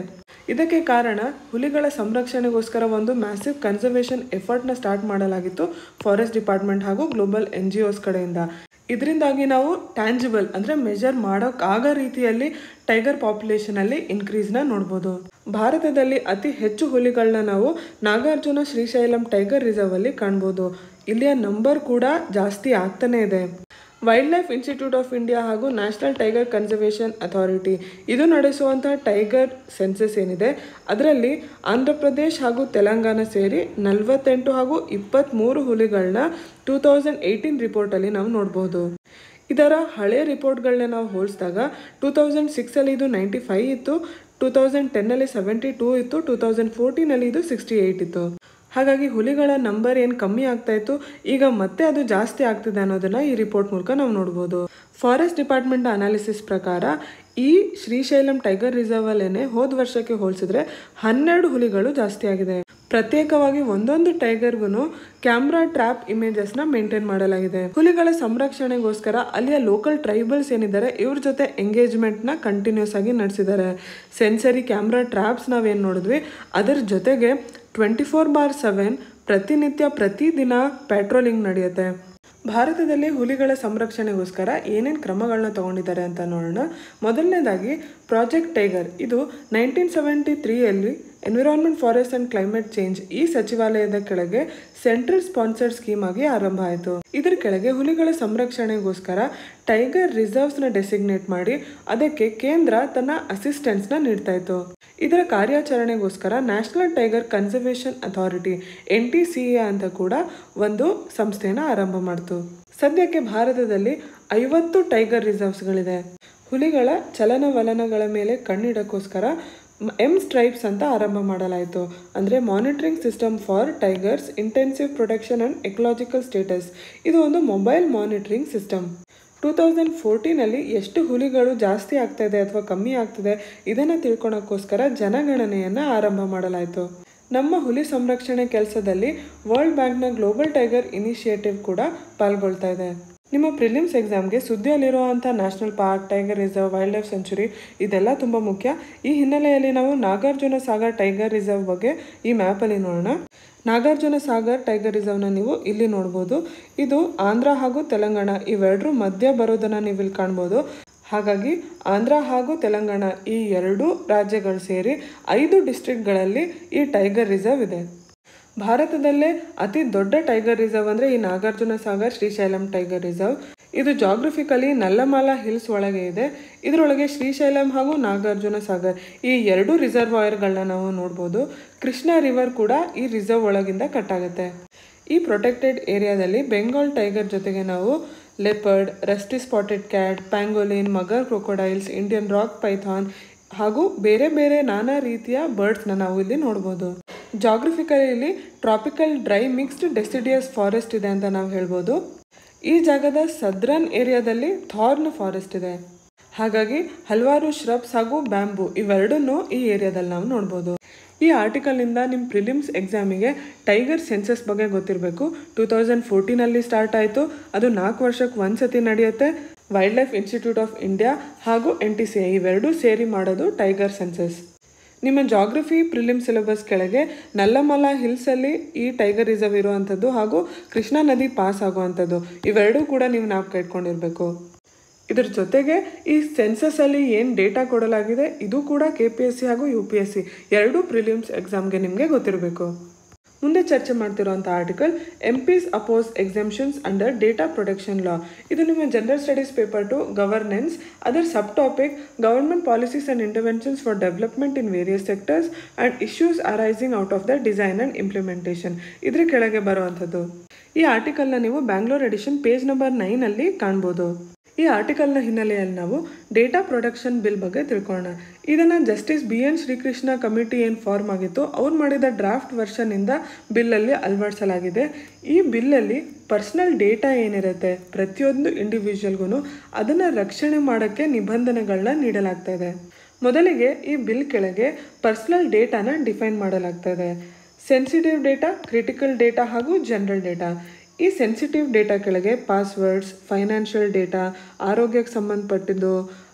ಇದಕ್ಕೆ ಕಾರಣ ಹುಲಿಗಳ ಸಂರಕ್ಷಣೆಗೋಸ್ಕರ ಒಂದು ಮ್ಯಾಸಿವ್ ಕನ್ಸರ್ವೇಷನ್ ಎಫರ್ಟ್ನ ಸ್ಟಾರ್ಟ್ ಮಾಡಲಾಗಿತ್ತು ಫಾರೆಸ್ಟ್ ಡಿಪಾರ್ಟ್ಮೆಂಟ್ ಹಾಗೂ ಗ್ಲೋಬಲ್ ಎನ್ ಜಿ ಒಸ್ ಕಡೆಯಿಂದ ಇದರಿಂದಾಗಿ ನಾವು ಟ್ಯಾಂಜಿಬಲ್ ಅಂದರೆ ಮೆಜರ್ ಮಾಡೋಕ್ಕಾಗೋ ರೀತಿಯಲ್ಲಿ ಟೈಗರ್ ಪಾಪ್ಯುಲೇಷನಲ್ಲಿ ಇನ್ಕ್ರೀಸ್ನ ನೋಡ್ಬೋದು ಭಾರತದಲ್ಲಿ ಅತಿ ಹೆಚ್ಚು ಹುಲಿಗಳನ್ನ ನಾವು ನಾಗಾರ್ಜುನ ಶ್ರೀಶೈಲಂ ಟೈಗರ್ ರಿಸರ್ವ್ ಅಲ್ಲಿ ಕಾಣ್ಬೋದು ಇಲ್ಲಿಯ ನಂಬರ್ ಕೂಡ ಜಾಸ್ತಿ ಆಗ್ತಾನೆ ಇದೆ wildlife institute of India ಹಾಗೂ ನ್ಯಾಷನಲ್ ಟೈಗರ್ ಕನ್ಸರ್ವೇಷನ್ ಅಥಾರಿಟಿ ಇದು ನಡೆಸುವಂಥ ಟೈಗರ್ ಸೆನ್ಸಸ್ ಏನಿದೆ ಅದರಲ್ಲಿ ಆಂಧ್ರ ಪ್ರದೇಶ್ ಹಾಗೂ ತೆಲಂಗಾಣ ಸೇರಿ ನಲವತ್ತೆಂಟು ಹಾಗೂ ಇಪ್ಪತ್ತ್ಮೂರು ಹುಲಿಗಳನ್ನ ಟೂ ತೌಸಂಡ್ ಏಯ್ಟೀನ್ ರಿಪೋರ್ಟಲ್ಲಿ ನಾವು ನೋಡ್ಬೋದು ಇದರ ಹಳೆಯ ರಿಪೋರ್ಟ್ಗಳನ್ನ ನಾವು ಹೋಲಿಸಿದಾಗ ಟೂ ತೌಸಂಡ್ ಸಿಕ್ಸಲ್ಲಿ ಇದು ನೈಂಟಿ ಫೈವ್ ಇತ್ತು ಟೂ ತೌಸಂಡ್ ಟೆನ್ನಲ್ಲಿ ಸೆವೆಂಟಿ ಟೂ ಇತ್ತು ಟೂ ತೌಸಂಡ್ ಫೋರ್ಟೀನಲ್ಲಿ ಇದು ಸಿಕ್ಸ್ಟಿ ಏಯ್ಟ್ ಇತ್ತು ಹಾಗಾಗಿ ಹುಲಿಗಳ ನಂಬರ್ ಏನು ಕಮ್ಮಿ ಆಗ್ತಾ ಇತ್ತು ಈಗ ಮತ್ತೆ ಅದು ಜಾಸ್ತಿ ಆಗ್ತಿದೆ ಅನ್ನೋದನ್ನ ಈ ರಿಪೋರ್ಟ್ ಮೂಲಕ ನಾವು ನೋಡ್ಬೋದು ಫಾರೆಸ್ಟ್ ಡಿಪಾರ್ಟ್ಮೆಂಟ್ ಅನಾಲಿಸಿಸ್ ಪ್ರಕಾರ ಈ ಶ್ರೀಶೈಲಂ ಟೈಗರ್ ರಿಸರ್ವ್ ಅಲ್ಲೇನೆ ಹೋದ ವರ್ಷಕ್ಕೆ ಹೋಲಿಸಿದ್ರೆ ಹನ್ನೆರಡು ಹುಲಿಗಳು ಜಾಸ್ತಿ ಆಗಿದೆ ಪ್ರತ್ಯೇಕವಾಗಿ ಒಂದೊಂದು ಟೈಗರ್ಗೂ ಕ್ಯಾಮ್ರಾ ಟ್ರ್ಯಾಪ್ ಇಮೇಜಸ್ನ ಮೇಂಟೈನ್ ಮಾಡಲಾಗಿದೆ ಹುಲಿಗಳ ಸಂರಕ್ಷಣೆಗೋಸ್ಕರ ಅಲ್ಲಿಯ ಲೋಕಲ್ ಟ್ರೈಬಲ್ಸ್ ಏನಿದ್ದಾರೆ ಇವ್ರ ಜೊತೆ ಎಂಗೇಜ್ಮೆಂಟ್ನ ಕಂಟಿನ್ಯೂಸ್ ಆಗಿ ನಡೆಸಿದ್ದಾರೆ ಸೆನ್ಸರಿ ಕ್ಯಾಮ್ರಾ ಟ್ರ್ಯಾಪ್ಸ್ ನಾವೇನು ನೋಡಿದ್ವಿ ಅದರ ಜೊತೆಗೆ ಟ್ವೆಂಟಿ ಫೋರ್ ಬಾರ್ ಸೆವೆನ್ ಪ್ರತಿನಿತ್ಯ ಪ್ರತಿದಿನ ಪೆಟ್ರೋಲಿಂಗ್ ನಡೆಯುತ್ತೆ ಭಾರತದಲ್ಲಿ ಹುಲಿಗಳ ಸಂರಕ್ಷಣೆಗೋಸ್ಕರ ಏನೇನು ಕ್ರಮಗಳನ್ನ ತಗೊಂಡಿದ್ದಾರೆ ಅಂತ ನೋಡೋಣ ಮೊದಲನೇದಾಗಿ ಪ್ರಾಜೆಕ್ಟ್ ಟೈಗರ್ ಇದು ನೈನ್ಟೀನ್ ಸೆವೆಂಟಿ ತ್ರೀಯಲ್ಲಿ environment forest and climate change ಈ ಸಚಿವಾಲಯದ ಕೆಳಗೆ ಸೆಂಟ್ರಲ್ ಸ್ಪಾನ್ಸರ್ಡ್ ಸ್ಕೀಮ್ ಆಗಿ ಆರಂಭ ಆಯಿತು ಇದರ ಕೆಳಗೆ ಹುಲಿಗಳ ಸಂರಕ್ಷಣೆಗೋಸ್ಕರ ಟೈಗರ್ ರಿಸರ್ವ್ಸ್ನ ಡೆಸಿಗ್ನೇಟ್ ಮಾಡಿ ಅದಕ್ಕೆ ಕೇಂದ್ರ ತನ್ನ ಅಸಿಸ್ಟೆನ್ಸ್ನ ನೀಡ್ತಾ ಇತ್ತು ಇದರ ಕಾರ್ಯಾಚರಣೆಗೋಸ್ಕರ national tiger conservation authority N T C A ಅಂತ ಕೂಡ ಒಂದು ಸಂಸ್ಥೆನ ಆರಂಭ ಮಾಡಿತು ಸದ್ಯಕ್ಕೆ ಭಾರತದಲ್ಲಿ ಐವತ್ತು ಟೈಗರ್ ರಿಸರ್ವ್ಸ್ಗಳಿದೆ ಹುಲಿಗಳ ಚಲನವಲನಗಳ ಮೇಲೆ ಕಣ್ಣಿಡಕ್ಕೋಸ್ಕರ ಎಮ್ ಸ್ಟ್ರೈಪ್ಸ್ ಅಂತ ಆರಂಭ ಮಾಡಲಾಯಿತು ಅಂದರೆ monitoring system for tigers intensive protection and ecological status ಇದು ಒಂದು mobile monitoring system two thousand ಫೋರ್ಟೀನಲ್ಲಿ ಎಷ್ಟು ಹುಲಿಗಳು ಜಾಸ್ತಿ ಆಗ್ತಾ ಇದೆ ಅಥವಾ ಕಮ್ಮಿ ಆಗ್ತಿದೆ ಇದನ್ನು ತಿಳ್ಕೊಳಕ್ಕೋಸ್ಕರ ಜನಗಣನೆಯನ್ನು ಆರಂಭ ಮಾಡಲಾಯಿತು ನಮ್ಮ ಹುಲಿ ಸಂರಕ್ಷಣೆ ಕೆಲಸದಲ್ಲಿ ವರ್ಲ್ಡ್ ಬ್ಯಾಂಕ್ನ ಗ್ಲೋಬಲ್ ಟೈಗರ್ ಇನಿಷಿಯೇಟಿವ್ ಕೂಡ ಪಾಲ್ಗೊಳ್ತಾ ಇದೆ ನಿಮ್ಮ ಪ್ರಿಲಿಮ್ಸ್ ಎಕ್ಸಾಮ್ಗೆ ಸುದ್ದಿಯಲ್ಲಿರುವಂಥ national park tiger reserve wildlife sanctuary ಇದೆಲ್ಲ ತುಂಬ ಮುಖ್ಯ ಈ ಹಿನ್ನೆಲೆಯಲ್ಲಿ ನಾವು ನಾಗಾರ್ಜುನ ಸಾಗರ್ ಟೈಗರ್ ರಿಸರ್ವ್ ಬಗ್ಗೆ ಈ ಮ್ಯಾಪಲ್ಲಿ ನೋಡೋಣ ನಾಗಾರ್ಜುನ ಸಾಗರ್ ಟೈಗರ್ ರಿಸರ್ವ್ನ ನೀವು ಇಲ್ಲಿ ನೋಡ್ಬೋದು ಇದು ಆಂಧ್ರ ಹಾಗೂ ತೆಲಂಗಾಣ ಇವೆರಡರ ಮಧ್ಯ ಬರೋದನ್ನು ನೀವು ಇಲ್ಲಿ ಕಾಣ್ಬೋದು ಹಾಗಾಗಿ ಆಂಧ್ರ ಹಾಗೂ ತೆಲಂಗಾಣ ಈ ಎರಡೂ ರಾಜ್ಯಗಳು ಸೇರಿ ಐದು ಡಿಸ್ಟ್ರಿಕ್ಟ್ಗಳಲ್ಲಿ ಈ ಟೈಗರ್ ರಿಸರ್ವ್ ಇದೆ ಭಾರತದಲ್ಲೇ ಅತಿ ದೊಡ್ಡ ಟೈಗರ್ ರಿಸರ್ವ್ ಅಂದರೆ ಈ ನಾಗಾರ್ಜುನ ಸಾಗರ್ ಶ್ರೀಶೈಲಂ ಟೈಗರ್ ರಿಸರ್ವ್ ಇದು ಜಾಗ್ರಫಿಕಲಿ ನಲ್ಲಮಾಲ ಹಿಲ್ಸ್ ಒಳಗೆ ಇದೆ ಇದರೊಳಗೆ ಶ್ರೀಶೈಲಂ ಹಾಗೂ ನಾಗಾರ್ಜುನ ಸಾಗರ್ ಈ ಎರಡು ರಿಸರ್ವಾಯರ್ಗಳನ್ನ ನಾವು ನೋಡ್ಬೋದು ಕೃಷ್ಣ ರಿವರ್ ಕೂಡ ಈ ರಿಸರ್ವ್ ಒಳಗಿಂದ ಕಟ್ಟಾಗುತ್ತೆ ಈ ಪ್ರೊಟೆಕ್ಟೆಡ್ ಏರಿಯಾದಲ್ಲಿ ಬೆಂಗಾಲ್ ಟೈಗರ್ ಜೊತೆಗೆ ನಾವು leopard rusty spotted cat pangolin mugger crocodiles Indian rock python ಹಾಗೂ ಬೇರೆ ಬೇರೆ ನಾನಾ ರೀತಿಯ ಬರ್ಡ್ಸ್ನ ನಾವು ಇಲ್ಲಿ ನೋಡ್ಬೋದು ಜಾಗ್ರಫಿಕಲಿ ಇಲ್ಲಿ tropical dry mixed deciduous forest ಇದೆ ಅಂತ ನಾವು ಹೇಳ್ಬೋದು ಈ ಜಾಗದ ಸದ್ರನ್ ಏರಿಯಾದಲ್ಲಿ ಥಾರ್ನ್ ಫಾರೆಸ್ಟ್ ಇದೆ ಹಾಗಾಗಿ ಹಲವಾರು ಶ್ರಬ್ಸ್ ಹಾಗೂ ಬ್ಯಾಂಬು ಇವೆರಡನ್ನೂ ಈ ಏರಿಯಾದಲ್ಲಿ ನಾವು ನೋಡ್ಬೋದು ಈ ಆರ್ಟಿಕಲ್ನಿಂದ ನಿಮ್ಮ ಪ್ರಿಲಿಮ್ಸ್ ಎಕ್ಸಾಮಿಗೆ ಟೈಗರ್ ಸೆನ್ಸಸ್ ಬಗ್ಗೆ ಗೊತ್ತಿರಬೇಕು ಟೂ ತೌಸಂಡ್ ಫೋರ್ಟೀನಲ್ಲಿ ಸ್ಟಾರ್ಟ್ ಆಯಿತು ಅದು ನಾಲ್ಕು ವರ್ಷಕ್ಕೆ ಒಂದು ಸತಿ ನಡೆಯುತ್ತೆ wildlife institute of India ಹಾಗೂ ಎನ್ ಟಿ ಸಿ ಐ ಇವೆರಡೂ ಸೇರಿ ಮಾಡೋದು ಟೈಗರ್ ಸೆನ್ಸಸ್ ನಿಮ್ಮ ಜಾಗ್ರಫಿ ಪ್ರಿಲಿಮ್ ಸಿಲೆಬಸ್ ಕೆಳಗೆ ನಲ್ಲಮಲ ಹಿಲ್ಸಲ್ಲಿ ಈ ಟೈಗರ್ ರಿಸರ್ವ್ ಇರುವಂಥದ್ದು ಹಾಗೂ ಕೃಷ್ಣಾ ನದಿ ಪಾಸ್ ಆಗುವಂಥದ್ದು ಇವೆರಡೂ ಕೂಡ ನೀವು ನಾಲ್ಕು ಇಟ್ಕೊಂಡಿರಬೇಕು ಇದ್ರ ಜೊತೆಗೆ ಈ ಸೆನ್ಸಸ್ಸಲ್ಲಿ ಏನು ಡೇಟಾ ಕೊಡಲಾಗಿದೆ ಇದು ಕೂಡ ಕೆ ಪಿ ಎಸ್ ಸಿ ಹಾಗೂ ಯು ಪಿ ಎಸ್ ಸಿ ಎರಡೂ ಪ್ರಿಲಿಮ್ಸ್ ಎಕ್ಸಾಮ್ಗೆ ನಿಮಗೆ ಗೊತ್ತಿರಬೇಕು ಮುಂದೆ ಚರ್ಚೆ ಮಾಡ್ತಿರೋಂಥ article M Ps oppose exemptions under data protection law ಇದು ನಿಮ್ಮ general studies paper two governance other sub topic government policies and interventions for development in various sectors and issues arising out of the design and implementation ಇದ್ರ ಕೆಳಗೆ ಬರುವಂಥದ್ದು ಈ ಆರ್ಟಿಕಲ್ನ ನೀವು Bangalore edition page number ನೈನಲ್ಲಿ ಕಾಣ್ಬೋದು ಈ ಆರ್ಟಿಕಲ್ನ ಹಿನ್ನೆಲೆಯಲ್ಲಿ ನಾವು ಡೇಟಾ ಪ್ರೊಡಕ್ಷನ್ ಬಿಲ್ ಬಗ್ಗೆ ತಿಳ್ಕೊಳ್ಳೋಣ ಇದನ್ನು justice B N Srikrishna committee ಏನು ಫಾರ್ಮ್ ಆಗಿತ್ತು ಅವ್ರು ಮಾಡಿದ ಡ್ರಾಫ್ಟ್ ವರ್ಷನಿಂದ ಬಿಲ್ಲಲ್ಲಿ ಅಳವಡಿಸಲಾಗಿದೆ ಈ ಬಿಲ್ಲಲ್ಲಿ ಪರ್ಸ್ನಲ್ ಡೇಟಾ ಏನಿರುತ್ತೆ ಪ್ರತಿಯೊಂದು ಇಂಡಿವಿಜುವಲ್ಗೂ ಅದನ್ನು ರಕ್ಷಣೆ ಮಾಡೋಕ್ಕೆ ನಿಬಂಧನೆಗಳನ್ನ ನೀಡಲಾಗ್ತಾ ಇದೆ ಮೊದಲಿಗೆ ಈ ಬಿಲ್ ಕೆಳಗೆ ಪರ್ಸ್ನಲ್ ಡೇಟಾನ ಡಿಫೈನ್ ಮಾಡಲಾಗ್ತಾ ಇದೆ ಸೆನ್ಸಿಟಿವ್ ಡೇಟಾ ಕ್ರಿಟಿಕಲ್ ಡೇಟಾ ಹಾಗೂ ಜನರಲ್ ಡೇಟಾ ಈ ಸೆನ್ಸಿಟಿವ್ ಡೇಟಾ ಕೆಳಗೆ ಪಾಸ್ವರ್ಡ್ಸ್ ಫೈನಾನ್ಷಿಯಲ್ ಡೇಟಾ ಆರೋಗ್ಯಕ್ಕೆ ಸಂಬಂಧಪಟ್ಟಿದ್ದು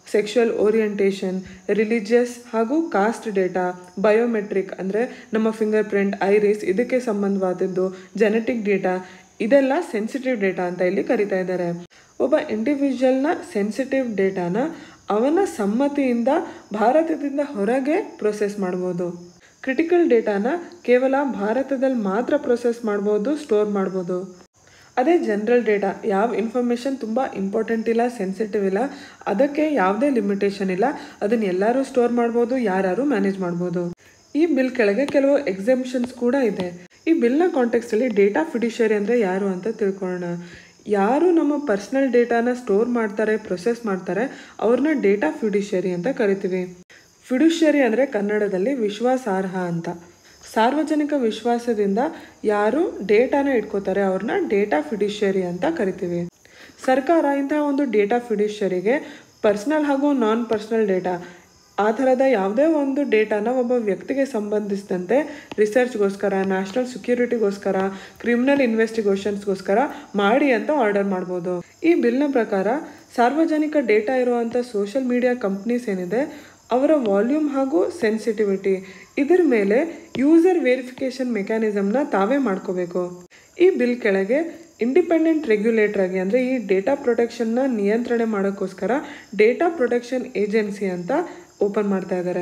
ಸೆಕ್ಷುವಲ್ ಓರಿಯಂಟೇಷನ್ ರಿಲಿಜಿಯಸ್ ಹಾಗೂ ಕಾಸ್ಟ್ ಡೇಟಾ ಬಯೋಮೆಟ್ರಿಕ್ ಅಂದರೆ ನಮ್ಮ ಫಿಂಗರ್ ಪ್ರಿಂಟ್ ಐರಿಸ್ ಇದಕ್ಕೆ ಸಂಬಂಧವಾದದ್ದು ಜೆನೆಟಿಕ್ ಡೇಟಾ ಇದೆಲ್ಲ ಸೆನ್ಸಿಟಿವ್ ಡೇಟಾ ಅಂತ ಇಲ್ಲಿ ಕರಿತಾ ಇದ್ದಾರೆ ಒಬ್ಬ ಇಂಡಿವಿಜುವಲ್ನ ಸೆನ್ಸಿಟಿವ್ ಡೇಟಾನ ಅವನ ಸಮ್ಮತಿಯಿಂದ ಭಾರತದಿಂದ ಹೊರಗೆ ಪ್ರೊಸೆಸ್ ಮಾಡ್ಬೋದು ಕ್ರಿಟಿಕಲ್ ಡೇಟಾನ ಕೇವಲ ಭಾರತದಲ್ಲಿ ಮಾತ್ರ ಪ್ರೊಸೆಸ್ ಮಾಡ್ಬೋದು ಸ್ಟೋರ್ ಮಾಡ್ಬೋದು ಅದೇ ಜನರಲ್ ಡೇಟಾ ಯಾವ ಇನ್ಫಾರ್ಮೇಷನ್ ತುಂಬ ಇಂಪಾರ್ಟೆಂಟ್ ಇಲ್ಲ ಸೆನ್ಸಿಟಿವ್ ಇಲ್ಲ ಅದಕ್ಕೆ ಯಾವುದೇ ಲಿಮಿಟೇಷನ್ ಇಲ್ಲ ಅದನ್ನು ಎಲ್ಲರೂ ಸ್ಟೋರ್ ಮಾಡ್ಬೋದು ಯಾರು ಮ್ಯಾನೇಜ್ ಮಾಡ್ಬೋದು ಈ ಬಿಲ್ ಕೆಳಗೆ ಕೆಲವು ಎಕ್ಸೆಂಪ್ಷನ್ಸ್ ಕೂಡ ಇದೆ ಈ ಬಿಲ್ನ ಕಾಂಟೆಕ್ಸ್ಟಲ್ಲಿ ಡೇಟಾ ಫಿಡಿಷರಿ ಅಂದರೆ ಯಾರು ಅಂತ ತಿಳ್ಕೊಳ್ಳೋಣ ಯಾರು ನಮ್ಮ ಪರ್ಸ್ನಲ್ ಡೇಟಾನ ಸ್ಟೋರ್ ಮಾಡ್ತಾರೆ ಪ್ರೊಸೆಸ್ ಮಾಡ್ತಾರೆ ಅವ್ರನ್ನ ಡೇಟಾ ಫಿಡಿಷರಿ ಅಂತ ಕರಿತೀವಿ ಫಿಡುಷರಿ ಅಂದರೆ ಕನ್ನಡದಲ್ಲಿ ವಿಶ್ವಾಸಾರ್ಹ ಅಂತ ಸಾರ್ವಜನಿಕ ವಿಶ್ವಾಸದಿಂದ ಯಾರು ಡೇಟಾನ ಇಟ್ಕೋತಾರೆ ಅವ್ರನ್ನ ಡೇಟಾ ಫಿಡಿಷರಿ ಅಂತ ಕರಿತೀವಿ ಸರ್ಕಾರ ಇಂತಹ ಒಂದು ಡೇಟಾ ಫಿಡಿಷರಿಗೆ ಪರ್ಸ್ನಲ್ ಹಾಗೂ ನಾನ್ ಪರ್ಸ್ನಲ್ ಡೇಟಾ ಆ ಥರದ ಯಾವುದೇ ಒಂದು ಡೇಟಾನ ಒಬ್ಬ ವ್ಯಕ್ತಿಗೆ ಸಂಬಂಧಿಸಿದಂತೆ ರಿಸರ್ಚ್ಗೋಸ್ಕರ ನ್ಯಾಷನಲ್ ಸೆಕ್ಯೂರಿಟಿಗೋಸ್ಕರ ಕ್ರಿಮಿನಲ್ ಇನ್ವೆಸ್ಟಿಗೇಷನ್ಸ್ಗೋಸ್ಕರ ಮಾಡಿ ಅಂತ ಆರ್ಡರ್ ಮಾಡ್ಬೋದು ಈ ಬಿಲ್ನ ಪ್ರಕಾರ ಸಾರ್ವಜನಿಕ ಡೇಟಾ ಇರುವಂಥ ಸೋಷಿಯಲ್ ಮೀಡಿಯಾ ಕಂಪ್ನೀಸ್ ಏನಿದೆ ಅವರ ವಾಲ್ಯೂಮ್ ಹಾಗೂ ಸೆನ್ಸಿಟಿವಿಟಿ ಇದರ ಮೇಲೆ ಯೂಸರ್ ವೆರಿಫಿಕೇಷನ್ ಮೆಕ್ಯಾನಿಸಮ್ನ ತಾವೇ ಮಾಡ್ಕೋಬೇಕು ಈ ಬಿಲ್ ಕೆಳಗೆ ಇಂಡಿಪೆಂಡೆಂಟ್ ರೆಗ್ಯುಲೇಟರ್ ಆಗಿ ಅಂದರೆ ಈ ಡೇಟಾ ಪ್ರೊಟೆಕ್ಷನ್ನ ನಿಯಂತ್ರಣೆ ಮಾಡೋಕ್ಕೋಸ್ಕರ ಡೇಟಾ ಪ್ರೊಟೆಕ್ಷನ್ ಏಜೆನ್ಸಿ ಅಂತ ಓಪನ್ ಮಾಡ್ತಾ ಇದ್ದಾರೆ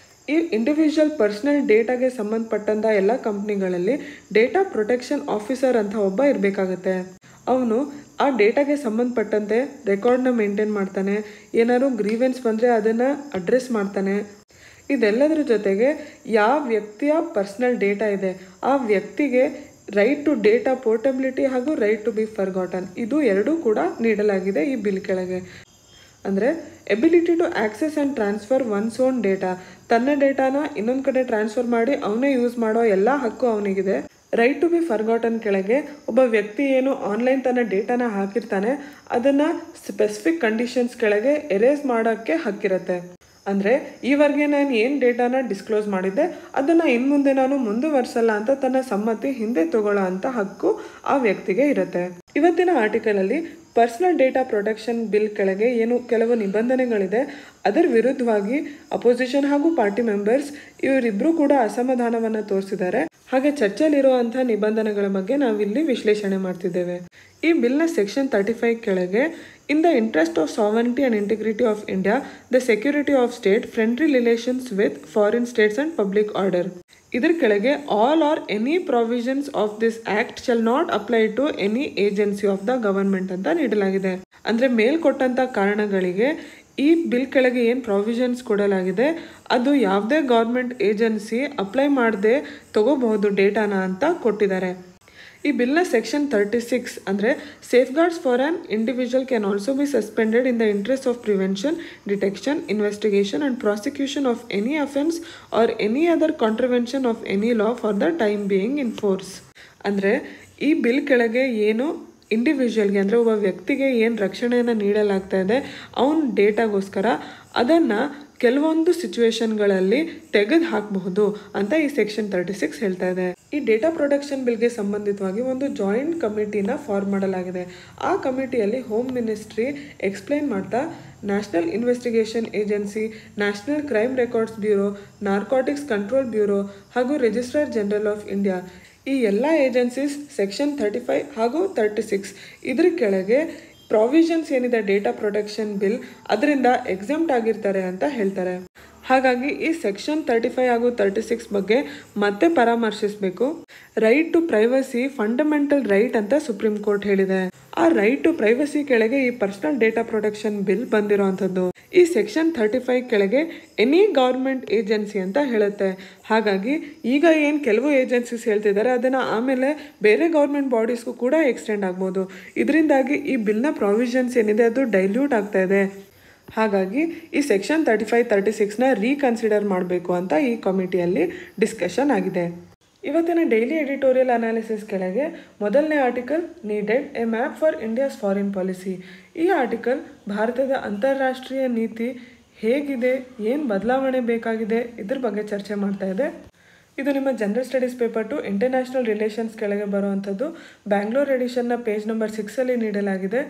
ಈ ಇಂಡಿವಿಜುವಲ್ ಪರ್ಸ್ನಲ್ ಡೇಟಾಗೆ ಸಂಬಂಧಪಟ್ಟಂಥ ಎಲ್ಲ ಕಂಪ್ನಿಗಳಲ್ಲಿ ಡೇಟಾ ಪ್ರೊಟೆಕ್ಷನ್ ಆಫೀಸರ್ ಅಂತ ಒಬ್ಬ ಇರಬೇಕಾಗತ್ತೆ ಅವನು ಆ ಡೇಟಾಗೆ ಸಂಬಂಧಪಟ್ಟಂತೆ ರೆಕಾರ್ಡ್ನ ಮೇಂಟೈನ್ ಮಾಡ್ತಾನೆ ಏನಾದ್ರು ಗ್ರೀವೆನ್ಸ್ ಬಂದರೆ ಅದನ್ನು ಅಡ್ರೆಸ್ ಮಾಡ್ತಾನೆ ಇದೆಲ್ಲದರ ಜೊತೆಗೆ ಯಾವ ವ್ಯಕ್ತಿಯ ಪರ್ಸ್ನಲ್ ಡೇಟಾ ಇದೆ ಆ ವ್ಯಕ್ತಿಗೆ ರೈಟ್ ಟು ಡೇಟಾ ಪೋರ್ಟಬಿಲಿಟಿ ಹಾಗೂ ರೈಟ್ ಟು ಬಿ ಫರ್ಗಾಟನ್ ಇದು ಎರಡೂ ಕೂಡ ನೀಡಲಾಗಿದೆ ಈ ಬಿಲ್ ಕೆಳಗೆ ಅಂದರೆ ability to access and transfer one's own data ತನ್ನ ಡೇಟಾನ ಇನ್ನೊಂದು ಕಡೆ ಟ್ರಾನ್ಸ್ಫರ್ ಮಾಡಿ ಅವನೇ ಯೂಸ್ ಮಾಡೋ ಎಲ್ಲ ಹಕ್ಕು ಅವನಿಗಿದೆ ರೈಟ್ ಟು ಬಿ ಫರ್ಗಾಟನ್ ಕೆಳಗೆ ಒಬ್ಬ ವ್ಯಕ್ತಿ ಏನು ಆನ್ಲೈನ್ ತನ್ನ ಡೇಟಾನ ಹಾಕಿರ್ತಾನೆ ಅದನ್ನು ಸ್ಪೆಸಿಫಿಕ್ ಕಂಡೀಷನ್ಸ್ ಕೆಳಗೆ ಎರೇಸ್ ಮಾಡೋಕ್ಕೆ ಹಕ್ಕಿರುತ್ತೆ ಅಂದರೆ ಈವರೆಗೆ ನಾನು ಏನು ಡೇಟಾನ ಡಿಸ್ಕ್ಲೋಸ್ ಮಾಡಿದ್ದೆ ಅದನ್ನು ಇನ್ನು ಮುಂದೆ ನಾನು ಮುಂದುವರ್ಸಲ್ಲ ಅಂತ ತನ್ನ ಸಮ್ಮತಿ ಹಿಂದೆ ತಗೊಳ್ಳೋ ಅಂತ ಹಕ್ಕು ಆ ವ್ಯಕ್ತಿಗೆ ಇರುತ್ತೆ ಇವತ್ತಿನ ಆರ್ಟಿಕಲಲ್ಲಿ ಪರ್ಸನಲ್ ಡೇಟಾ ಪ್ರೊಟೆಕ್ಷನ್ ಬಿಲ್ ಕೆಳಗೆ ಏನು ಕೆಲವು ನಿಬಂಧನೆಗಳಿದೆ ಅದರ ವಿರುದ್ಧವಾಗಿ ಅಪೋಸಿಷನ್ ಹಾಗೂ ಪಾರ್ಟಿ ಮೆಂಬರ್ಸ್ ಇವರಿಬ್ಬರು ಕೂಡ ಅಸಮಾಧಾನವನ್ನು ತೋರಿಸಿದ್ದಾರೆ ಹಾಗೆ ಚರ್ಚೆಯಲ್ಲಿರುವಂಥ ನಿಬಂಧನೆಗಳ ಬಗ್ಗೆ ನಾವಿಲ್ಲಿ ವಿಶ್ಲೇಷಣೆ ಮಾಡ್ತಿದ್ದೇವೆ ಈ ಬಿಲ್ನ ಸೆಕ್ಷನ್ ತರ್ಟಿ ಫೈವ್ ಕೆಳಗೆ in the interest of sovereignty and integrity of India the security of state friendly relations with foreign states and public order ಇದ್ರ ಕೆಳಗೆ all or any provisions of this act shall not apply to any agency of the government ಅಂತ ನೀಡಲಾಗಿದೆ ಅಂದರೆ ಮೇಲ್ಕೊಟ್ಟಂಥ ಕಾರಣಗಳಿಗೆ ಈ bill ಕೆಳಗೆ ಏನು provisions ಕೊಡಲಾಗಿದೆ ಅದು ಯಾವುದೇ ಗೌರ್ಮೆಂಟ್ ಏಜೆನ್ಸಿ ಅಪ್ಲೈ ಮಾಡದೆ ತಗೋಬಹುದು ಡೇಟಾನ ಅಂತ ಕೊಟ್ಟಿದ್ದಾರೆ ಈ ಬಿಲ್ನ ಸೆಕ್ಷನ್ ತರ್ಟಿ ಸಿಕ್ಸ್ ಅಂದರೆ safeguards for an individual can also be suspended in the interest of prevention detection investigation and prosecution of any offence or any other contravention of any law for the time being in force ಅಂದರೆ ಈ bill ಕೆಳಗೆ ಏನು ಇಂಡಿವಿಜುವಲ್ಗೆ ಅಂದರೆ ಒಬ್ಬ ವ್ಯಕ್ತಿಗೆ ಏನು ರಕ್ಷಣೆಯನ್ನು ನೀಡಲಾಗ್ತಾ ಇದೆ ಅವನ ಡೇಟಾಗೋಸ್ಕರ ಅದನ್ನು ಕೆಲವೊಂದು ಸಿಚುವೇಶನ್ಗಳಲ್ಲಿ ತೆಗೆದು ಹಾಕಬಹುದು ಅಂತ ಈ ಸೆಕ್ಷನ್ ತರ್ಟಿ ಸಿಕ್ಸ್ ಹೇಳ್ತಾ ಇದೆ ಈ ಡೇಟಾ ಪ್ರೊಟೆಕ್ಷನ್ ಬಿಲ್ಗೆ ಸಂಬಂಧಿತವಾಗಿ ಒಂದು ಜಾಯಿಂಟ್ ಕಮಿಟಿನ ಫಾರ್ಮ್ ಮಾಡಲಾಗಿದೆ ಆ ಕಮಿಟಿಯಲ್ಲಿ ಹೋಮ್ ಮಿನಿಸ್ಟ್ರಿ ಎಕ್ಸ್ಪ್ಲೈನ್ ಮಾಡ್ತಾ national investigation agency national crime records bureau narcotics control bureau ಹಾಗೂ ರಿಜಿಸ್ಟ್ರಾರ್ ಜನರಲ್ ಆಫ್ ಇಂಡಿಯಾ ಈ ಎಲ್ಲ ಏಜೆನ್ಸೀಸ್ ಸೆಕ್ಷನ್ ತರ್ಟಿ ಫೈವ್ ಹಾಗೂ ತರ್ಟಿ ಸಿಕ್ಸ್ ಇದ್ರ ಕೆಳಗೆ ಪ್ರಾವಿಷನ್ಸ್ ಏನಿದೆ ಡೇಟಾ ಪ್ರೊಟೆಕ್ಷನ್ ಬಿಲ್ ಅದರಿಂದ ಎಕ್ಸಮ್ಟ್ ಆಗಿರ್ತಾರೆ ಅಂತ ಹೇಳ್ತಾರೆ ಹಾಗಾಗಿ ಈ ಸೆಕ್ಷನ್ ತರ್ಟಿ ಫೈವ್ ಹಾಗೂ ತರ್ಟಿ ಸಿಕ್ಸ್ ಬಗ್ಗೆ ಮತ್ತೆ ಪರಾಮರ್ಶಿಸಬೇಕು right to privacy fundamental right ಅಂತ ಸುಪ್ರೀಂ ಕೋರ್ಟ್ ಹೇಳಿದೆ ಆ ರೈಟ್ ಟು ಪ್ರೈವಸಿ ಕೆಳಗೆ ಈ ಪರ್ಸನಲ್ ಡೇಟಾ ಪ್ರೊಟೆಕ್ಷನ್ ಬಿಲ್ ಬಂದಿರೋವಂಥದ್ದು ಈ ಸೆಕ್ಷನ್ ತರ್ಟಿ ಫೈವ್ ಕೆಳಗೆ ಎನಿ ಗೌರ್ಮೆಂಟ್ ಏಜೆನ್ಸಿ ಅಂತ ಹೇಳುತ್ತೆ ಹಾಗಾಗಿ ಈಗ ಏನು ಕೆಲವು ಏಜೆನ್ಸೀಸ್ ಹೇಳ್ತಿದ್ದಾರೆ ಅದನ್ನು ಆಮೇಲೆ ಬೇರೆ ಗೌರ್ಮೆಂಟ್ ಬಾಡೀಸ್ಗೂ ಕೂಡ ಎಕ್ಸ್ಟೆಂಡ್ ಆಗ್ಬೋದು ಇದರಿಂದಾಗಿ ಈ ಬಿಲ್ನ ಪ್ರಾವಿಷನ್ಸ್ ಏನಿದೆ ಅದು ಡೈಲ್ಯೂಟ್ ಆಗ್ತಾ ಇದೆ ಹಾಗಾಗಿ ಈ ಸೆಕ್ಷನ್ ತರ್ಟಿ ಫೈವ್ ತರ್ಟಿ ಸಿಕ್ಸ್ನ ರೀಕನ್ಸಿಡರ್ ಮಾಡಬೇಕು ಅಂತ ಈ ಕಮಿಟಿಯಲ್ಲಿ ಡಿಸ್ಕಷನ್ ಆಗಿದೆ ಇವತ್ತಿನ ಡೈಲಿ ಎಡಿಟೋರಿಯಲ್ ಅನಾಲಿಸಿಸ್ ಕೆಳಗೆ ಮೊದಲನೇ article needed a map for India's foreign policy ಈ ಆರ್ಟಿಕಲ್ ಭಾರತದ ಅಂತಾರಾಷ್ಟ್ರೀಯ ನೀತಿ ಹೇಗಿದೆ ಏನು ಬದಲಾವಣೆ ಬೇಕಾಗಿದೆ ಇದ್ರ ಬಗ್ಗೆ ಚರ್ಚೆ ಮಾಡ್ತಾ ಇದೆ ಇದು ನಿಮ್ಮ general studies paper two international relations ಕೆಳಗೆ ಬರುವಂಥದ್ದು ಬ್ಯಾಂಗ್ಳೂರ್ ಎಡಿಷನ್ನ ಪೇಜ್ ನಂಬರ್ ಸಿಕ್ಸಲ್ಲಿ ನೀಡಲಾಗಿದೆ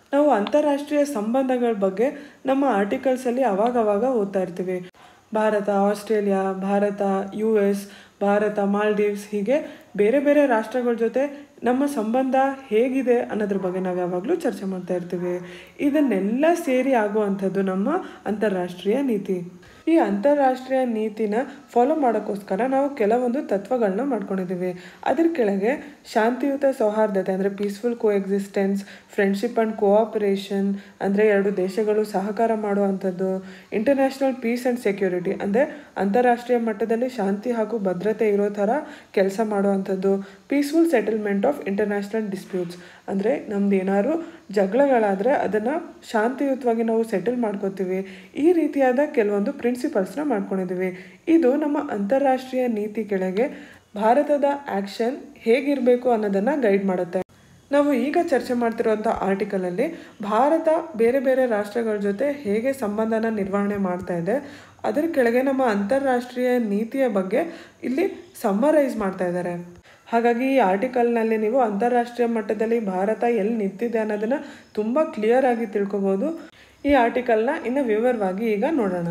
ನಾವು ಅಂತಾರಾಷ್ಟ್ರೀಯ ಸಂಬಂಧಗಳ ಬಗ್ಗೆ ನಮ್ಮ ಆರ್ಟಿಕಲ್ಸಲ್ಲಿ ಅವಾಗವಾಗ ಓದ್ತಾ ಇರ್ತೀವಿ Bharat Australia Bharat U S Bharat Maldives ಹೀಗೆ ಬೇರೆ ಬೇರೆ ರಾಷ್ಟ್ರಗಳ ಜೊತೆ ನಮ್ಮ ಸಂಬಂಧ ಹೇಗಿದೆ ಅನ್ನೋದ್ರ ಬಗ್ಗೆ ನಾವು ಯಾವಾಗಲೂ ಚರ್ಚೆ ಮಾಡ್ತಾ ಇರ್ತೀವಿ ಇದನ್ನೆಲ್ಲ ಸೇರಿ ಆಗುವಂಥದ್ದು ನಮ್ಮ ಅಂತಾರಾಷ್ಟ್ರೀಯ ನೀತಿ ಈ ಅಂತಾರಾಷ್ಟ್ರೀಯ ನೀತಿನ ಫಾಲೋ ಮಾಡೋಕ್ಕೋಸ್ಕರ ನಾವು ಕೆಲವೊಂದು ತತ್ವಗಳನ್ನ ಮಾಡ್ಕೊಂಡಿದ್ದೀವಿ ಅದ್ರ ಕೆಳಗೆ ಶಾಂತಿಯುತ ಸೌಹಾರ್ದತೆ ಅಂದರೆ peaceful coexistence friendship and cooperation ಅಂದರೆ ಎರಡು ದೇಶಗಳು ಸಹಕಾರ ಮಾಡುವಂಥದ್ದು ಇಂಟರ್ನ್ಯಾಷನಲ್ ಪೀಸ್ ಆ್ಯಂಡ್ ಸೆಕ್ಯೂರಿಟಿ ಅಂದರೆ ಅಂತಾರಾಷ್ಟ್ರೀಯ ಮಟ್ಟದಲ್ಲಿ ಶಾಂತಿ ಹಾಗೂ ಭದ್ರತೆ ಇರೋ ಥರ ಕೆಲಸ ಮಾಡುವಂಥದ್ದು peaceful settlement of international disputes ಅಂದರೆ ನಮ್ದು ಏನಾದ್ರು ಜಗಳಗಳಾದರೆ ಅದನ್ನು ಶಾಂತಿಯುತವಾಗಿ ನಾವು ಸೆಟಲ್ ಮಾಡ್ಕೋತೀವಿ ಈ ರೀತಿಯಾದ ಕೆಲವೊಂದು ಪ್ರಿನ್ಸಿಪಲ್ಸ್ನ ಮಾಡ್ಕೊಂಡಿದ್ದೀವಿ ಇದು ನಮ್ಮ ಅಂತಾರಾಷ್ಟ್ರೀಯ ನೀತಿ ಕೆಳಗೆ ಭಾರತದ ಆ್ಯಕ್ಷನ್ ಹೇಗಿರಬೇಕು ಅನ್ನೋದನ್ನು ಗೈಡ್ ಮಾಡುತ್ತೆ ನಾವು ಈಗ ಚರ್ಚೆ ಮಾಡ್ತಿರುವಂಥ ಆರ್ಟಿಕಲಲ್ಲಿ ಭಾರತ ಬೇರೆ ಬೇರೆ ರಾಷ್ಟ್ರಗಳ ಜೊತೆ ಹೇಗೆ ಸಂಬಂಧನ ನಿರ್ವಹಣೆ ಮಾಡ್ತಾ ಇದೆ ಅದರ ಕೆಳಗೆ ನಮ್ಮ ಅಂತಾರಾಷ್ಟ್ರೀಯ ನೀತಿಯ ಬಗ್ಗೆ ಇಲ್ಲಿ ಸಮ್ಮರೈಸ್ ಮಾಡ್ತಾ ಇದ್ದಾರೆ ಹಾಗಾಗಿ ಈ ಆರ್ಟಿಕಲ್ನಲ್ಲಿ ನೀವು ಅಂತಾರಾಷ್ಟ್ರೀಯ ಮಟ್ಟದಲ್ಲಿ ಭಾರತ ಎಲ್ಲಿ ನಿಂತಿದೆ ಅನ್ನೋದನ್ನು ತುಂಬ ಕ್ಲಿಯರ್ ಆಗಿ ತಿಳ್ಕೊಬೋದು ಈ ಆರ್ಟಿಕಲ್ನ ಇನ್ನು ವಿವರವಾಗಿ ಈಗ ನೋಡೋಣ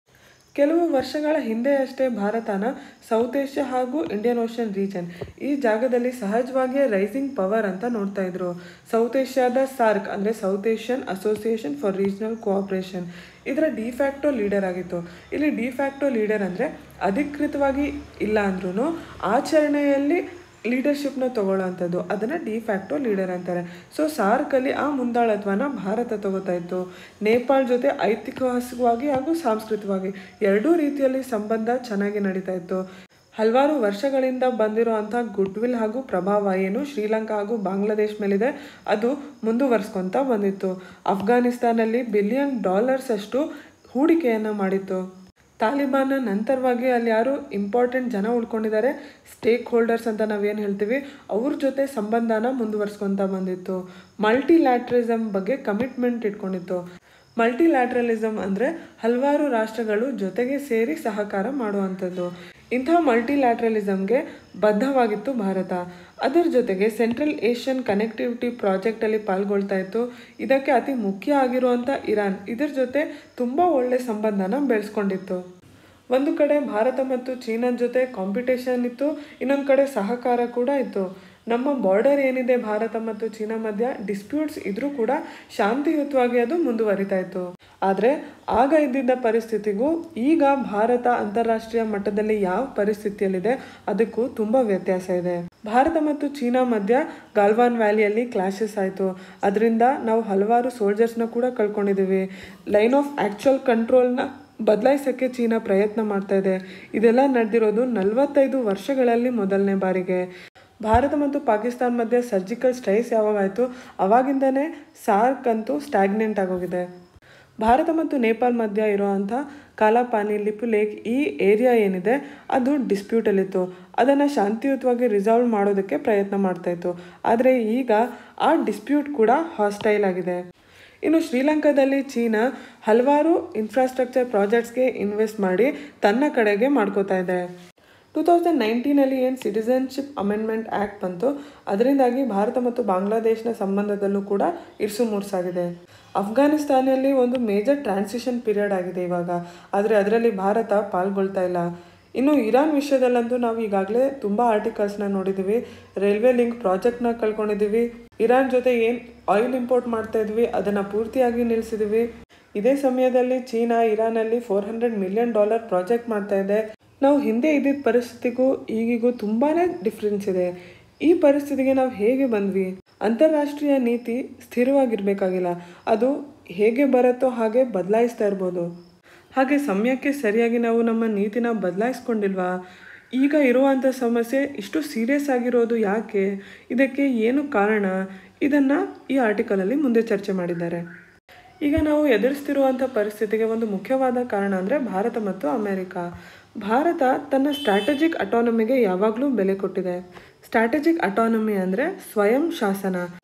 ಕೆಲವು ವರ್ಷಗಳ ಹಿಂದೆಯಷ್ಟೇ ಭಾರತನ ಸೌತ್ ಏಷ್ಯಾ ಹಾಗೂ ಇಂಡಿಯನ್ ಓಷನ್ ರೀಜನ್ ಈ ಜಾಗದಲ್ಲಿ ಸಹಜವಾಗಿಯೇ ರೈಸಿಂಗ್ ಪವರ್ ಅಂತ ನೋಡ್ತಾ ಇದ್ರು ಸೌತ್ ಏಷ್ಯಾದ ಸಾರ್ಕ್ ಅಂದರೆ South Asian Association for Regional Cooperation ಇದರ ಡಿಫ್ಯಾಕ್ಟೋ ಲೀಡರ್ ಆಗಿತ್ತು ಇಲ್ಲಿ ಡಿಫ್ಯಾಕ್ಟೋ ಲೀಡರ್ ಅಂದರೆ ಅಧಿಕೃತವಾಗಿ ಇಲ್ಲ ಅಂದ್ರೂ ಆಚರಣೆಯಲ್ಲಿ ಲೀಡರ್ಶಿಪ್ನ ತಗೊಳ್ಳೋವಂಥದ್ದು ಅದನ್ನು ಡಿಫ್ಯಾಕ್ಟೋ ಲೀಡರ್ ಅಂತಾರೆ ಸೊ ಸಾರ್ಕಲ್ಲಿ ಆ ಮುಂದಾಳತ್ವನ ಭಾರತ ತಗೋತಾ ಇತ್ತು ನೇಪಾಳ ಜೊತೆ ಐತಿಹಾಸಿಕವಾಗಿ ಹಾಗೂ ಸಾಂಸ್ಕೃತಿಕವಾಗಿ ಎರಡೂ ರೀತಿಯಲ್ಲಿ ಸಂಬಂಧ ಚೆನ್ನಾಗಿ ನಡೀತಾ ಇತ್ತು ಹಲವಾರು ವರ್ಷಗಳಿಂದ ಬಂದಿರುವಂಥ ಗುಡ್ವಿಲ್ ಹಾಗೂ ಪ್ರಭಾವ ಏನು ಶ್ರೀಲಂಕಾ ಹಾಗೂ ಬಾಂಗ್ಲಾದೇಶ್ ಮೇಲಿದೆ ಅದು ಮುಂದುವರ್ಸ್ಕೊತಾ ಬಂದಿತ್ತು ಅಫ್ಘಾನಿಸ್ತಾನಲ್ಲಿ ಬಿಲಿಯನ್ ಡಾಲರ್ಸ್ ಅಷ್ಟು ಹೂಡಿಕೆಯನ್ನು ಮಾಡಿತ್ತು ತಾಲಿಬಾನ್ನ ನಂತರವಾಗಿ ಅಲ್ಲಿ ಯಾರು ಇಂಪಾರ್ಟೆಂಟ್ ಜನ ಉಳ್ಕೊಂಡಿದ್ದಾರೆ ಸ್ಟೇಕ್ ಹೋಲ್ಡರ್ಸ್ ಅಂತ ನಾವೇನು ಹೇಳ್ತೀವಿ ಅವ್ರ ಜೊತೆ ಸಂಬಂಧನ ಮುಂದುವರ್ಸ್ಕೊತಾ ಬಂದಿತ್ತು ಮಲ್ಟಿಲ್ಯಾಟ್ರಿಸಮ್ ಬಗ್ಗೆ ಕಮಿಟ್ಮೆಂಟ್ ಇಟ್ಕೊಂಡಿತ್ತು ಮಲ್ಟಿಲ್ಯಾಟ್ರಲಿಸಮ್ ಅಂದರೆ ಹಲವಾರು ರಾಷ್ಟ್ರಗಳು ಜೊತೆಗೆ ಸೇರಿ ಸಹಕಾರ ಮಾಡುವಂಥದ್ದು ಇಂಥ ಮಲ್ಟಿಲ್ಯಾಟ್ರಲಿಸಮ್ಗೆ ಬದ್ಧವಾಗಿತ್ತು ಭಾರತ ಅದರ ಜೊತೆಗೆ ಸೆಂಟ್ರಲ್ ಏಷ್ಯನ್ ಕನೆಕ್ಟಿವಿಟಿ ಪ್ರಾಜೆಕ್ಟಲ್ಲಿ ಪಾಲ್ಗೊಳ್ತಾ ಇತ್ತು ಇದಕ್ಕೆ ಅತಿ ಮುಖ್ಯ ಆಗಿರುವಂಥ ಇರಾನ್ ಇದರ ಜೊತೆ ತುಂಬ ಒಳ್ಳೆ ಸಂಬಂಧನ ಬೆಳೆಸ್ಕೊಂಡಿತ್ತು ಒಂದು ಕಡೆ ಭಾರತ ಮತ್ತು ಚೀನಾದ ಜೊತೆ ಕಾಂಪಿಟೇಷನ್ ಇತ್ತು ಇನ್ನೊಂದು ಕಡೆ ಸಹಕಾರ ಕೂಡ ಇತ್ತು ನಮ್ಮ ಬಾರ್ಡರ್ ಏನಿದೆ ಭಾರತ ಮತ್ತು ಚೀನಾ ಮಧ್ಯ ಡಿಸ್ಪ್ಯೂಟ್ಸ್ ಇದ್ರೂ ಕೂಡ ಶಾಂತಿಯುತವಾಗಿ ಅದು ಮುಂದುವರಿತಾ ಇತ್ತು ಆದರೆ ಆಗ ಇದ್ದಿದ್ದ ಪರಿಸ್ಥಿತಿಗೂ ಈಗ ಭಾರತ ಅಂತಾರಾಷ್ಟ್ರೀಯ ಮಟ್ಟದಲ್ಲಿ ಯಾವ ಪರಿಸ್ಥಿತಿಯಲ್ಲಿದೆ ಅದಕ್ಕೂ ತುಂಬ ವ್ಯತ್ಯಾಸ ಇದೆ ಭಾರತ ಮತ್ತು ಚೀನಾ ಮಧ್ಯ ಗಾಲ್ವಾನ್ ವ್ಯಾಲಿಯಲ್ಲಿ ಕ್ಲಾಶಸ್ ಆಯಿತು ಅದರಿಂದ ನಾವು ಹಲವಾರು ಸೋಲ್ಜರ್ಸ್ನ ಕೂಡ ಕಳ್ಕೊಂಡಿದ್ದೀವಿ ಲೈನ್ ಆಫ್ ಆ್ಯಕ್ಚುಯಲ್ ಕಂಟ್ರೋಲ್ನ ಬದಲಾಯಿಸೋಕ್ಕೆ ಚೀನಾ ಪ್ರಯತ್ನ ಮಾಡ್ತಾ ಇದೆ ಇದೆಲ್ಲ ನಡೆದಿರೋದು ನಲವತ್ತೈದು ವರ್ಷಗಳಲ್ಲಿ ಮೊದಲನೇ ಬಾರಿಗೆ ಭಾರತ ಮತ್ತು ಪಾಕಿಸ್ತಾನ ಮಧ್ಯೆ ಸರ್ಜಿಕಲ್ ಸ್ಟ್ರೈಕ್ಸ್ ಯಾವಾಗಾಯಿತು ಅವಾಗಿಂದನೇ ಸಾರ್ಕ್ ಅಂತೂ ಸ್ಟ್ಯಾಗ್ನೆಂಟ್ ಆಗೋಗಿದೆ ಭಾರತ ಮತ್ತು ನೇಪಾಳ ಮಧ್ಯ ಇರುವಂಥ ಕಾಲಾಪಾನಿ ಲಿಪು ಲೇಕ್ ಈ ಏರಿಯಾ ಏನಿದೆ ಅದು ಡಿಸ್ಪ್ಯೂಟಲ್ಲಿತ್ತು ಅದನ್ನು ಶಾಂತಿಯುತವಾಗಿ ರಿಸಾಲ್ವ್ ಮಾಡೋದಕ್ಕೆ ಪ್ರಯತ್ನ ಮಾಡ್ತಾಯಿತ್ತು ಆದರೆ ಈಗ ಆ ಡಿಸ್ಪ್ಯೂಟ್ ಕೂಡ ಹಾಸ್ಟೈಲ್ ಆಗಿದೆ ಇನ್ನು ಶ್ರೀಲಂಕಾದಲ್ಲಿ ಚೀನಾ ಹಲವಾರು ಇನ್ಫ್ರಾಸ್ಟ್ರಕ್ಚರ್ ಪ್ರಾಜೆಕ್ಟ್ಸ್ಗೆ ಇನ್ವೆಸ್ಟ್ ಮಾಡಿ ತನ್ನ ಕಡೆಗೆ ಮಾಡ್ಕೋತಾ ಇದೆ ಟೂ ತೌಸಂಡ್ ನೈನ್ಟೀನಲ್ಲಿ ಏನು ಸಿಟಿಸನ್ಶಿಪ್ ಅಮೆಂಡ್ಮೆಂಟ್ ಆ್ಯಕ್ಟ್ ಬಂತು ಅದರಿಂದಾಗಿ ಭಾರತ ಮತ್ತು ಬಾಂಗ್ಲಾದೇಶನ ಸಂಬಂಧದಲ್ಲೂ ಕೂಡ ಇರ್ಸು ಮೂರ್ಸಾಗಿದೆ ಅಫ್ಘಾನಿಸ್ತಾನಲ್ಲಿ ಒಂದು ಮೇಜರ್ ಟ್ರಾನ್ಸಿಷನ್ ಪೀರಿಯಡ್ ಆಗಿದೆ ಇವಾಗ ಆದರೆ ಅದರಲ್ಲಿ ಭಾರತ ಪಾಲ್ಗೊಳ್ತಾ ಇಲ್ಲ ಇನ್ನು ಇರಾನ್ ವಿಷಯದಲ್ಲಂತೂ ನಾವು ಈಗಾಗಲೇ ತುಂಬ ಆರ್ಟಿಕಲ್ಸ್ನ ನೋಡಿದ್ದೀವಿ ರೈಲ್ವೆ ಲಿಂಕ್ ಪ್ರಾಜೆಕ್ಟ್ನ ಕಳ್ಕೊಂಡಿದ್ದೀವಿ ಇರಾನ್ ಜೊತೆ ಏನು ಆಯಿಲ್ ಇಂಪೋರ್ಟ್ ಮಾಡ್ತಾ ಇದ್ವಿ ಅದನ್ನು ಪೂರ್ತಿಯಾಗಿ ನಿಲ್ಲಿಸಿದ್ವಿ ಇದೇ ಸಮಯದಲ್ಲಿ ಚೀನಾ ಇರಾನಲ್ಲಿ four hundred million dollar project ಮಾಡ್ತಾ ಇದೆ ನಾವು ಹಿಂದೆ ಇದ್ದಿದ್ದ ಪರಿಸ್ಥಿತಿಗೂ ಈಗಿಗೂ ತುಂಬಾ ಡಿಫ್ರೆನ್ಸ್ ಇದೆ ಈ ಪರಿಸ್ಥಿತಿಗೆ ನಾವು ಹೇಗೆ ಬಂದ್ವಿ ಅಂತಾರಾಷ್ಟ್ರೀಯ ನೀತಿ ಸ್ಥಿರವಾಗಿರಬೇಕಾಗಿಲ್ಲ ಅದು ಹೇಗೆ ಬರುತ್ತೋ ಹಾಗೆ ಬದಲಾಯಿಸ್ತಾ ಇರ್ಬೋದು ಹಾಗೆ ಸಮಯಕ್ಕೆ ಸರಿಯಾಗಿ ನಾವು ನಮ್ಮ ನೀತಿನ ಬದಲಾಯಿಸ್ಕೊಂಡಿಲ್ವಾ ಈಗ ಇರುವಂಥ ಸಮಸ್ಯೆ ಇಷ್ಟು ಸೀರಿಯಸ್ ಆಗಿರೋದು ಯಾಕೆ ಇದಕ್ಕೆ ಏನು ಕಾರಣ ಇದನ್ನು ಈ ಆರ್ಟಿಕಲಲ್ಲಿ ಮುಂದೆ ಚರ್ಚೆ ಮಾಡಿದ್ದಾರೆ ಈಗ ನಾವು ಎದುರಿಸ್ತಿರುವಂಥ ಪರಿಸ್ಥಿತಿಗೆ ಒಂದು ಮುಖ್ಯವಾದ ಕಾರಣ ಅಂದರೆ ಭಾರತ ಮತ್ತು ಅಮೆರಿಕ ಭಾರತ ತನ್ನ ಸ್ಟ್ರಾಟಜಿಕ್ ಅಟಾನಮಿಗೆ ಯಾವಾಗಲೂ ಬೆಲೆ ಕೊಟ್ಟಿದೆ ಸ್ಟ್ರಾಟಜಿಕ್ ಅಟಾನಮಿ ಅಂದರೆ ಸ್ವಯಂ ಶಾಸನ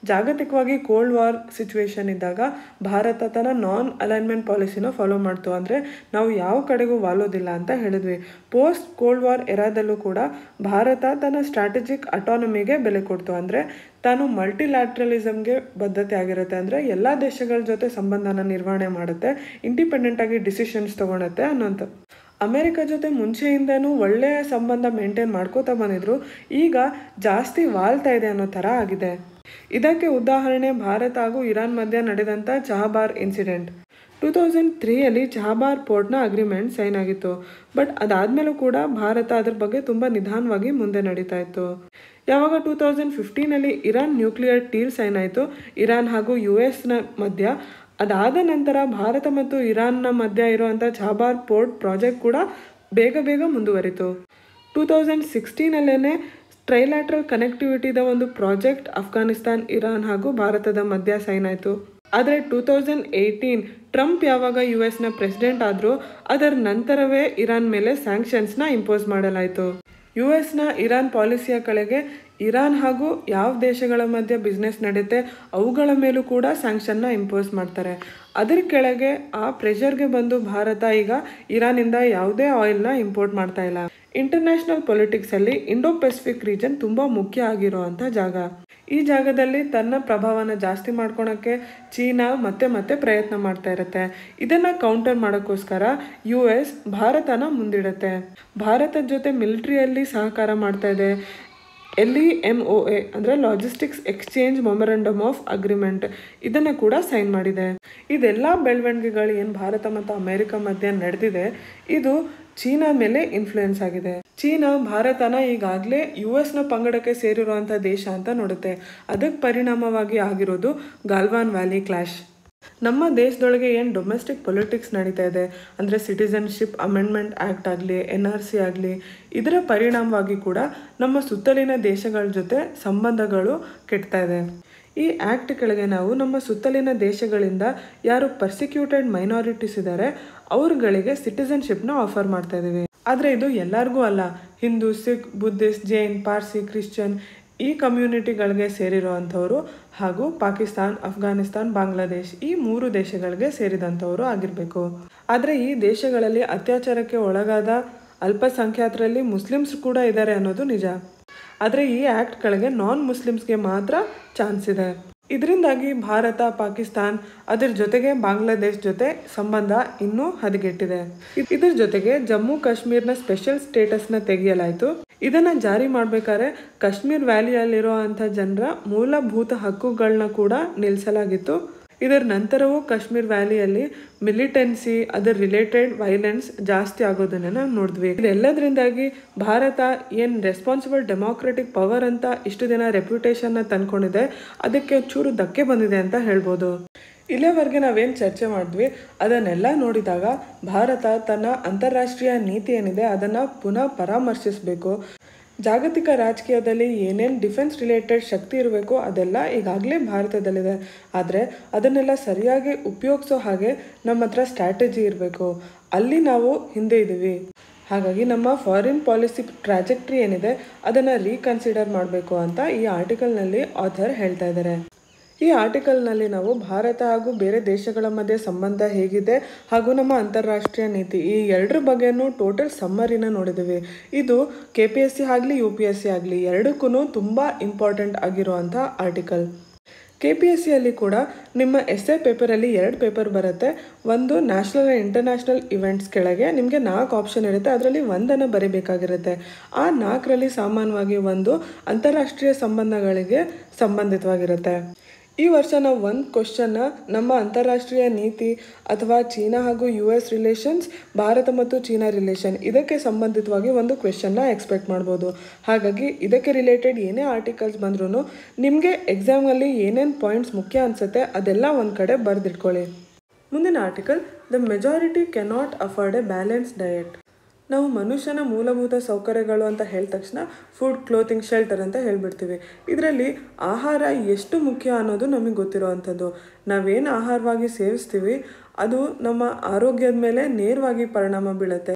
ಜಾಗತಿಕವಾಗಿ ಕೋಲ್ಡ್ ವಾರ್ ಸಿಚುವೇಶನ್ ಇದ್ದಾಗ ಭಾರತ ತನ್ನ ನಾನ್ ಅಲೈನ್ಮೆಂಟ್ ಪಾಲಿಸಿನ ಫಾಲೋ ಮಾಡ್ತು ಅಂದರೆ ನಾವು ಯಾವ ಕಡೆಗೂ ವಾಲೋದಿಲ್ಲ ಅಂತ ಹೇಳಿದ್ವಿ ಪೋಸ್ಟ್ ಕೋಲ್ಡ್ ವಾರ್ ಎರಾದಲ್ಲೂ ಕೂಡ ಭಾರತ ತನ್ನ ಸ್ಟ್ರಾಟಜಿಕ್ ಅಟಾನಮಿಗೆ ಬೆಲೆ ಕೊಡ್ತು ಅಂದರೆ ತಾನು ಮಲ್ಟಿಲ್ಯಾಟ್ರಲಿಸಮ್ಗೆ ಬದ್ಧತೆ ಆಗಿರುತ್ತೆ ಅಂದರೆ ಎಲ್ಲ ದೇಶಗಳ ಜೊತೆ ಸಂಬಂಧನ ನಿರ್ವಹಣೆ ಮಾಡುತ್ತೆ ಇಂಡಿಪೆಂಡೆಂಟ್ ಆಗಿ ಡಿಸಿಷನ್ಸ್ ತಗೊಳತ್ತೆ ಅನ್ನೋಂಥ ಅಮೆರಿಕ ಜೊತೆ ಮುಂಚೆಯಿಂದನೂ ಒಳ್ಳೆಯ ಸಂಬಂಧ ಮೇಂಟೈನ್ ಮಾಡ್ಕೋತಾ ಬಂದಿದ್ರು ಈಗ ಜಾಸ್ತಿ ವಾಲ್ತಾ ಇದೆ ಅನ್ನೋ ಥರ ಆಗಿದೆ ಇದಕ್ಕೆ ಉದಾಹರಣೆ ಭಾರತ ಹಾಗೂ ಇರಾನ್ ಮಧ್ಯೆ ನಡೆದಂಥ ಚಹಬಾರ್ ಇನ್ಸಿಡೆಂಟ್ ಟೂ ತೌಸಂಡ್ ತ್ರೀಯಲ್ಲಿ ಚಹಬಾರ್ ಪೋರ್ಟ್ನ ಅಗ್ರಿಮೆಂಟ್ ಸೈನ್ ಆಗಿತ್ತು ಬಟ್ ಅದಾದಮೇಲೂ ಕೂಡ ಭಾರತ ಅದ್ರ ಬಗ್ಗೆ ತುಂಬ ನಿಧಾನವಾಗಿ ಮುಂದೆ ನಡೀತಾ ಇತ್ತು ಯಾವಾಗ ಟೂ ತೌಸಂಡ್ ಫಿಫ್ಟೀನಲ್ಲಿ ಇರಾನ್ ನ್ಯೂಕ್ಲಿಯರ್ ಡೀಲ್ ಸೈನ್ ಆಯಿತು ಇರಾನ್ ಹಾಗೂ ಯು ಎಸ್ನ ಮಧ್ಯ ಅದಾದ ನಂತರ ಭಾರತ ಮತ್ತು ಇರಾನ್ನ ಮಧ್ಯ ಇರುವಂಥ ಚಾಬಾರ್ ಪೋರ್ಟ್ ಪ್ರಾಜೆಕ್ಟ್ ಕೂಡ ಬೇಗ ಬೇಗ ಮುಂದುವರಿತು ಟೂ ತೌಸಂಡ್ ಸಿಕ್ಸ್ಟೀನಲ್ಲೇ ಟ್ರೈಲ್ಯಾಟ್ರಲ್ ಕನೆಕ್ಟಿವಿಟಿದ ಒಂದು ಪ್ರಾಜೆಕ್ಟ್ ಅಫ್ಘಾನಿಸ್ತಾನ್ ಇರಾನ್ ಹಾಗೂ ಭಾರತದ ಮಧ್ಯ ಸೈನ್ ಆಯಿತು ಆದರೆ ಟೂ ತೌಸಂಡ್ ಏಯ್ಟೀನ್ ಟ್ರಂಪ್ ಯಾವಾಗ ಯು ಎಸ್ನ ಪ್ರೆಸಿಡೆಂಟ್ ಆದರೂ ಅದರ ನಂತರವೇ ಇರಾನ್ ಮೇಲೆ ಸ್ಯಾಂಕ್ಷನ್ಸ್ನ ಇಂಪೋಸ್ ಮಾಡಲಾಯಿತು ಯು ಎಸ್ನ ಇರಾನ್ ಪಾಲಿಸಿಯ ಕಡೆಗೆ ಇರಾನ್ ಹಾಗೂ ಯಾವ ದೇಶಗಳ ಮಧ್ಯೆ ಬಿಸ್ನೆಸ್ ನಡೆಯುತ್ತೆ ಅವುಗಳ ಮೇಲೂ ಕೂಡ ಸ್ಯಾಂಕ್ಷನ್ನ ಇಂಪೋಸ್ ಮಾಡ್ತಾರೆ ಅದರ ಕೆಳಗೆ ಆ ಪ್ರೆಷರ್ಗೆ ಬಂದು ಭಾರತ ಈಗ ಇರಾನಿಂದ ಯಾವುದೇ ಆಯಿಲ್ನ ಇಂಪೋರ್ಟ್ ಮಾಡ್ತಾ ಇಲ್ಲ ಇಂಟರ್ನ್ಯಾಷನಲ್ ಪೊಲಿಟಿಕ್ಸಲ್ಲಿ ಇಂಡೋ ಪೆಸಿಫಿಕ್ ರೀಜನ್ ತುಂಬ ಮುಖ್ಯ ಆಗಿರುವಂಥ ಜಾಗ ಈ ಜಾಗದಲ್ಲಿ ತನ್ನ ಪ್ರಭಾವನ ಜಾಸ್ತಿ ಮಾಡ್ಕೊಳಕ್ಕೆ ಚೀನಾ ಮತ್ತೆ ಮತ್ತೆ ಪ್ರಯತ್ನ ಮಾಡ್ತಾ ಇರುತ್ತೆ ಇದನ್ನ ಕೌಂಟರ್ ಮಾಡೋಕ್ಕೋಸ್ಕರ ಯು ಎಸ್ ಭಾರತನ ಮುಂದಿಡುತ್ತೆ ಭಾರತದ ಜೊತೆ ಮಿಲಿಟ್ರಿಯಲ್ಲಿ ಸಹಕಾರ ಮಾಡ್ತಾ ಇದೆ L E M O A ಅಂದರೆ logistics exchange memorandum of agreement ಇದನ್ನು ಕೂಡ ಸೈನ್ ಮಾಡಿದೆ ಇದೆಲ್ಲ ಬೆಳವಣಿಗೆಗಳು ಏನು ಭಾರತ ಮತ್ತು ಅಮೆರಿಕ ಮಧ್ಯೆ ನಡೆದಿದೆ ಇದು ಚೀನಾ ಮೇಲೆ ಇನ್ಫ್ಲುಯೆನ್ಸ್ ಆಗಿದೆ ಚೀನಾ ಭಾರತನ ಈಗಾಗಲೇ ಯು ಎಸ್ನ ಪಂಗಡಕ್ಕೆ ಸೇರಿರುವಂಥ ದೇಶ ಅಂತ ನೋಡುತ್ತೆ ಅದಕ್ಕೆ ಪರಿಣಾಮವಾಗಿ ಆಗಿರೋದು ಗಾಲ್ವಾನ್ ವ್ಯಾಲಿ ಕ್ಲಾಶ್ ನಮ್ಮ ದೇಶದೊಳಗೆ ಏನು ಡೊಮೆಸ್ಟಿಕ್ ಪೊಲಿಟಿಕ್ಸ್ ನಡೀತಾ ಇದೆ ಅಂದರೆ ಸಿಟಿಸನ್ಶಿಪ್ ಅಮೆಂಡ್ಮೆಂಟ್ ಆ್ಯಕ್ಟ್ ಆಗಲಿ ಎನ್ ಆರ್ ಸಿ ಆಗಲಿ ಇದರ ಪರಿಣಾಮವಾಗಿ ಕೂಡ ನಮ್ಮ ಸುತ್ತಲಿನ ದೇಶಗಳ ಜೊತೆ ಸಂಬಂಧಗಳು ಕೆಡ್ತಾ ಇದೆ ಈ ಆ್ಯಕ್ಟ್ ಕೆಳಗೆ ನಾವು ನಮ್ಮ ಸುತ್ತಲಿನ ದೇಶಗಳಿಂದ ಯಾರು ಪರ್ಸಿಕ್ಯೂಟೆಡ್ ಮೈನಾರಿಟೀಸ್ ಇದ್ದಾರೆ ಅವ್ರುಗಳಿಗೆ ಸಿಟಿಸನ್ಶಿಪ್ನ ಆಫರ್ ಮಾಡ್ತಾ ಇದ್ದೀವಿ ಆದರೆ ಇದು ಎಲ್ಲರಿಗೂ ಅಲ್ಲ ಹಿಂದೂ ಸಿಖ್ ಬುದ್ಧಿಸ್ಟ್ ಜೈನ್ ಪಾರ್ಸಿ ಕ್ರಿಶ್ಚಿಯನ್ ಈ ಕಮ್ಯುನಿಟಿಗಳಿಗೆ ಸೇರಿರೋ ಅಂಥವ್ರು ಹಾಗೂ ಪಾಕಿಸ್ತಾನ್ ಅಫ್ಘಾನಿಸ್ತಾನ್ ಬಾಂಗ್ಲಾದೇಶ್ ಈ ಮೂರು ದೇಶಗಳಿಗೆ ಸೇರಿದಂಥವರು ಆಗಿರಬೇಕು ಆದರೆ ಈ ದೇಶಗಳಲ್ಲಿ ಅತ್ಯಾಚಾರಕ್ಕೆ ಒಳಗಾದ ಅಲ್ಪಸಂಖ್ಯಾತರಲ್ಲಿ ಮುಸ್ಲಿಮ್ಸ್ ಕೂಡ ಇದ್ದಾರೆ ಅನ್ನೋದು ನಿಜ ಆದರೆ ಈ ಆ್ಯಕ್ಟ್ ಕೆಳಗೆ ನಾನ್ ಮುಸ್ಲಿಮ್ಸ್ಗೆ ಮಾತ್ರ ಚಾನ್ಸ್ ಇದೆ ಇದರಿಂದಾಗಿ ಭಾರತ ಪಾಕಿಸ್ತಾನ್ ಅದರ ಜೊತೆಗೆ ಬಾಂಗ್ಲಾದೇಶ್ ಜೊತೆ ಸಂಬಂಧ ಇನ್ನೂ ಹದಗೆಟ್ಟಿದೆ ಇದ್- ಇದ್ರ ಜೊತೆಗೆ ಜಮ್ಮು ಕಾಶ್ಮೀರ್ನ ಸ್ಪೆಷಲ್ ಸ್ಟೇಟಸ್ನ ತೆಗೆಯಲಾಯಿತು ಇದನ್ನ ಜಾರಿ ಮಾಡ್ಬೇಕಾದ್ರೆ ಕಾಶ್ಮೀರ್ ವ್ಯಾಲಿಯಲ್ಲಿರೋ ಅಂಥ ಜನರ ಮೂಲಭೂತ ಹಕ್ಕುಗಳನ್ನ ಕೂಡ ನಿಲ್ಲಿಸಲಾಗಿತ್ತು ಇದರ ನಂತರವೂ ಕಾಶ್ಮೀರ್ ವ್ಯಾಲಿಯಲ್ಲಿ ಮಿಲಿಟೆನ್ಸಿ ಅದರ ರಿಲೇಟೆಡ್ ವೈಲೆನ್ಸ್ ಜಾಸ್ತಿ ಆಗೋದನ್ನ ನಾವು ನೋಡಿದ್ವಿ ಇದೆಲ್ಲದರಿಂದಾಗಿ ಭಾರತ ಏನು ರೆಸ್ಪಾನ್ಸಿಬಲ್ ಡೆಮೋಕ್ರೆಟಿಕ್ ಪವರ್ ಅಂತ ಇಷ್ಟು ದಿನ ರೆಪ್ಯುಟೇಷನ್ನ ತಂದ್ಕೊಂಡಿದೆ ಅದಕ್ಕೆ ಚೂರು ಧಕ್ಕೆ ಬಂದಿದೆ ಅಂತ ಹೇಳ್ಬೋದು ಇಲ್ಲಿಯವರೆಗೆ ನಾವೇನು ಚರ್ಚೆ ಮಾಡಿದ್ವಿ ಅದನ್ನೆಲ್ಲ ನೋಡಿದಾಗ ಭಾರತ ತನ್ನ ಅಂತಾರಾಷ್ಟ್ರೀಯ ನೀತಿ ಏನಿದೆ ಅದನ್ನು ಪುನಃ ಪರಾಮರ್ಶಿಸಬೇಕು ಜಾಗತಿಕ ರಾಜಕೀಯದಲ್ಲಿ ಏನೇನು ಡಿಫೆನ್ಸ್ ರಿಲೇಟೆಡ್ ಶಕ್ತಿ ಇರಬೇಕು ಅದೆಲ್ಲ ಈಗಾಗಲೇ ಭಾರತದಲ್ಲಿದೆ ಆದರೆ ಅದನ್ನೆಲ್ಲ ಸರಿಯಾಗಿ ಉಪಯೋಗಿಸೋ ಹಾಗೆ ನಮ್ಮ ಹತ್ರ ಸ್ಟ್ರಾಟಜಿ ಇರಬೇಕು ಅಲ್ಲಿ ನಾವು ಹಿಂದೆ ಇದ್ದೀವಿ ಹಾಗಾಗಿ ನಮ್ಮ ಫಾರಿನ್ ಪಾಲಿಸಿ ಟ್ರಾಜೆಕ್ಟ್ರಿ ಏನಿದೆ ಅದನ್ನು ರೀಕನ್ಸಿಡರ್ ಮಾಡಬೇಕು ಅಂತ ಈ ಆರ್ಟಿಕಲ್ನಲ್ಲಿ ಆಥರ್ ಹೇಳ್ತಾ ಇದ್ದಾರೆ ಈ ಆರ್ಟಿಕಲ್ನಲ್ಲಿ ನಾವು ಭಾರತ ಹಾಗೂ ಬೇರೆ ದೇಶಗಳ ಮಧ್ಯೆ ಸಂಬಂಧ ಹೇಗಿದೆ ಹಾಗೂ ನಮ್ಮ ಅಂತಾರಾಷ್ಟ್ರೀಯ ನೀತಿ ಈ ಎರಡರ ಬಗ್ಗೆನೂ ಟೋಟಲ್ ಸಮ್ಮರಿನ ನೋಡಿದ್ದೀವಿ ಇದು ಕೆ ಪಿ ಎಸ್ ಸಿ ಆಗಲಿ ಯು ಪಿ ಎಸ್ ಸಿ ಆಗಲಿ ಎರಡಕ್ಕೂ ತುಂಬ ಇಂಪಾರ್ಟೆಂಟ್ ಆಗಿರುವಂಥ ಆರ್ಟಿಕಲ್ ಕೆ ಪಿ ಎಸ್ ಸಿಯಲ್ಲಿ ಕೂಡ ನಿಮ್ಮ ಎಸ್ ಎ ಪೇಪರಲ್ಲಿ ಎರಡು ಪೇಪರ್ ಬರುತ್ತೆ ಒಂದು ನ್ಯಾಷನಲ್ ಆ್ಯಂಡ್ ಇಂಟರ್ನ್ಯಾಷನಲ್ ಇವೆಂಟ್ಸ್ ಕೆಳಗೆ ನಿಮಗೆ ನಾಲ್ಕು ಆಪ್ಷನ್ ಇರುತ್ತೆ ಅದರಲ್ಲಿ ಒಂದನ್ನು ಬರೀಬೇಕಾಗಿರುತ್ತೆ ಆ ನಾಲ್ಕರಲ್ಲಿ ಸಾಮಾನ್ಯವಾಗಿ ಒಂದು ಅಂತಾರಾಷ್ಟ್ರೀಯ ಸಂಬಂಧಗಳಿಗೆ ಸಂಬಂಧಿತವಾಗಿರುತ್ತೆ ಈ ವರ್ಷ ನಾವು ಒಂದು ಕ್ವಶನ್ನ ನಮ್ಮ ಅಂತಾರಾಷ್ಟ್ರೀಯ ನೀತಿ ಅಥವಾ ಚೀನಾ ಹಾಗೂ ಯು ಎಸ್ ರಿಲೇಷನ್ಸ್ ಭಾರತ ಮತ್ತು ಚೀನಾ ರಿಲೇಷನ್ ಇದಕ್ಕೆ ಸಂಬಂಧಿತವಾಗಿ ಒಂದು ಕ್ವೆಶನ್ನ ಎಕ್ಸ್ಪೆಕ್ಟ್ ಮಾಡ್ಬೋದು ಹಾಗಾಗಿ ಇದಕ್ಕೆ ರಿಲೇಟೆಡ್ ಏನೇ ಆರ್ಟಿಕಲ್ಸ್ ಬಂದ್ರೂ ನಿಮಗೆ ಎಕ್ಸಾಮಲ್ಲಿ ಏನೇನು ಪಾಯಿಂಟ್ಸ್ ಮುಖ್ಯ ಅನಿಸುತ್ತೆ ಅದೆಲ್ಲ ಒಂದು ಕಡೆ ಬರೆದಿಟ್ಕೊಳ್ಳಿ ಮುಂದಿನ article the majority cannot afford a balance diet ನಾವು ಮನುಷ್ಯನ ಮೂಲಭೂತ ಸೌಕರ್ಯಗಳು ಅಂತ ಹೇಳಿದ ತಕ್ಷಣ ಫುಡ್ ಕ್ಲೋತಿಂಗ್ ಶೆಲ್ಟರ್ ಅಂತ ಹೇಳ್ಬಿಡ್ತೀವಿ ಇದರಲ್ಲಿ ಆಹಾರ ಎಷ್ಟು ಮುಖ್ಯ ಅನ್ನೋದು ನಮಗೆ ಗೊತ್ತಿರೋವಂಥದ್ದು ನಾವೇನು ಆಹಾರವಾಗಿ ಸೇವಿಸ್ತೀವಿ ಅದು ನಮ್ಮ ಆರೋಗ್ಯದ ಮೇಲೆ ನೇರವಾಗಿ ಪರಿಣಾಮ ಬೀಳುತ್ತೆ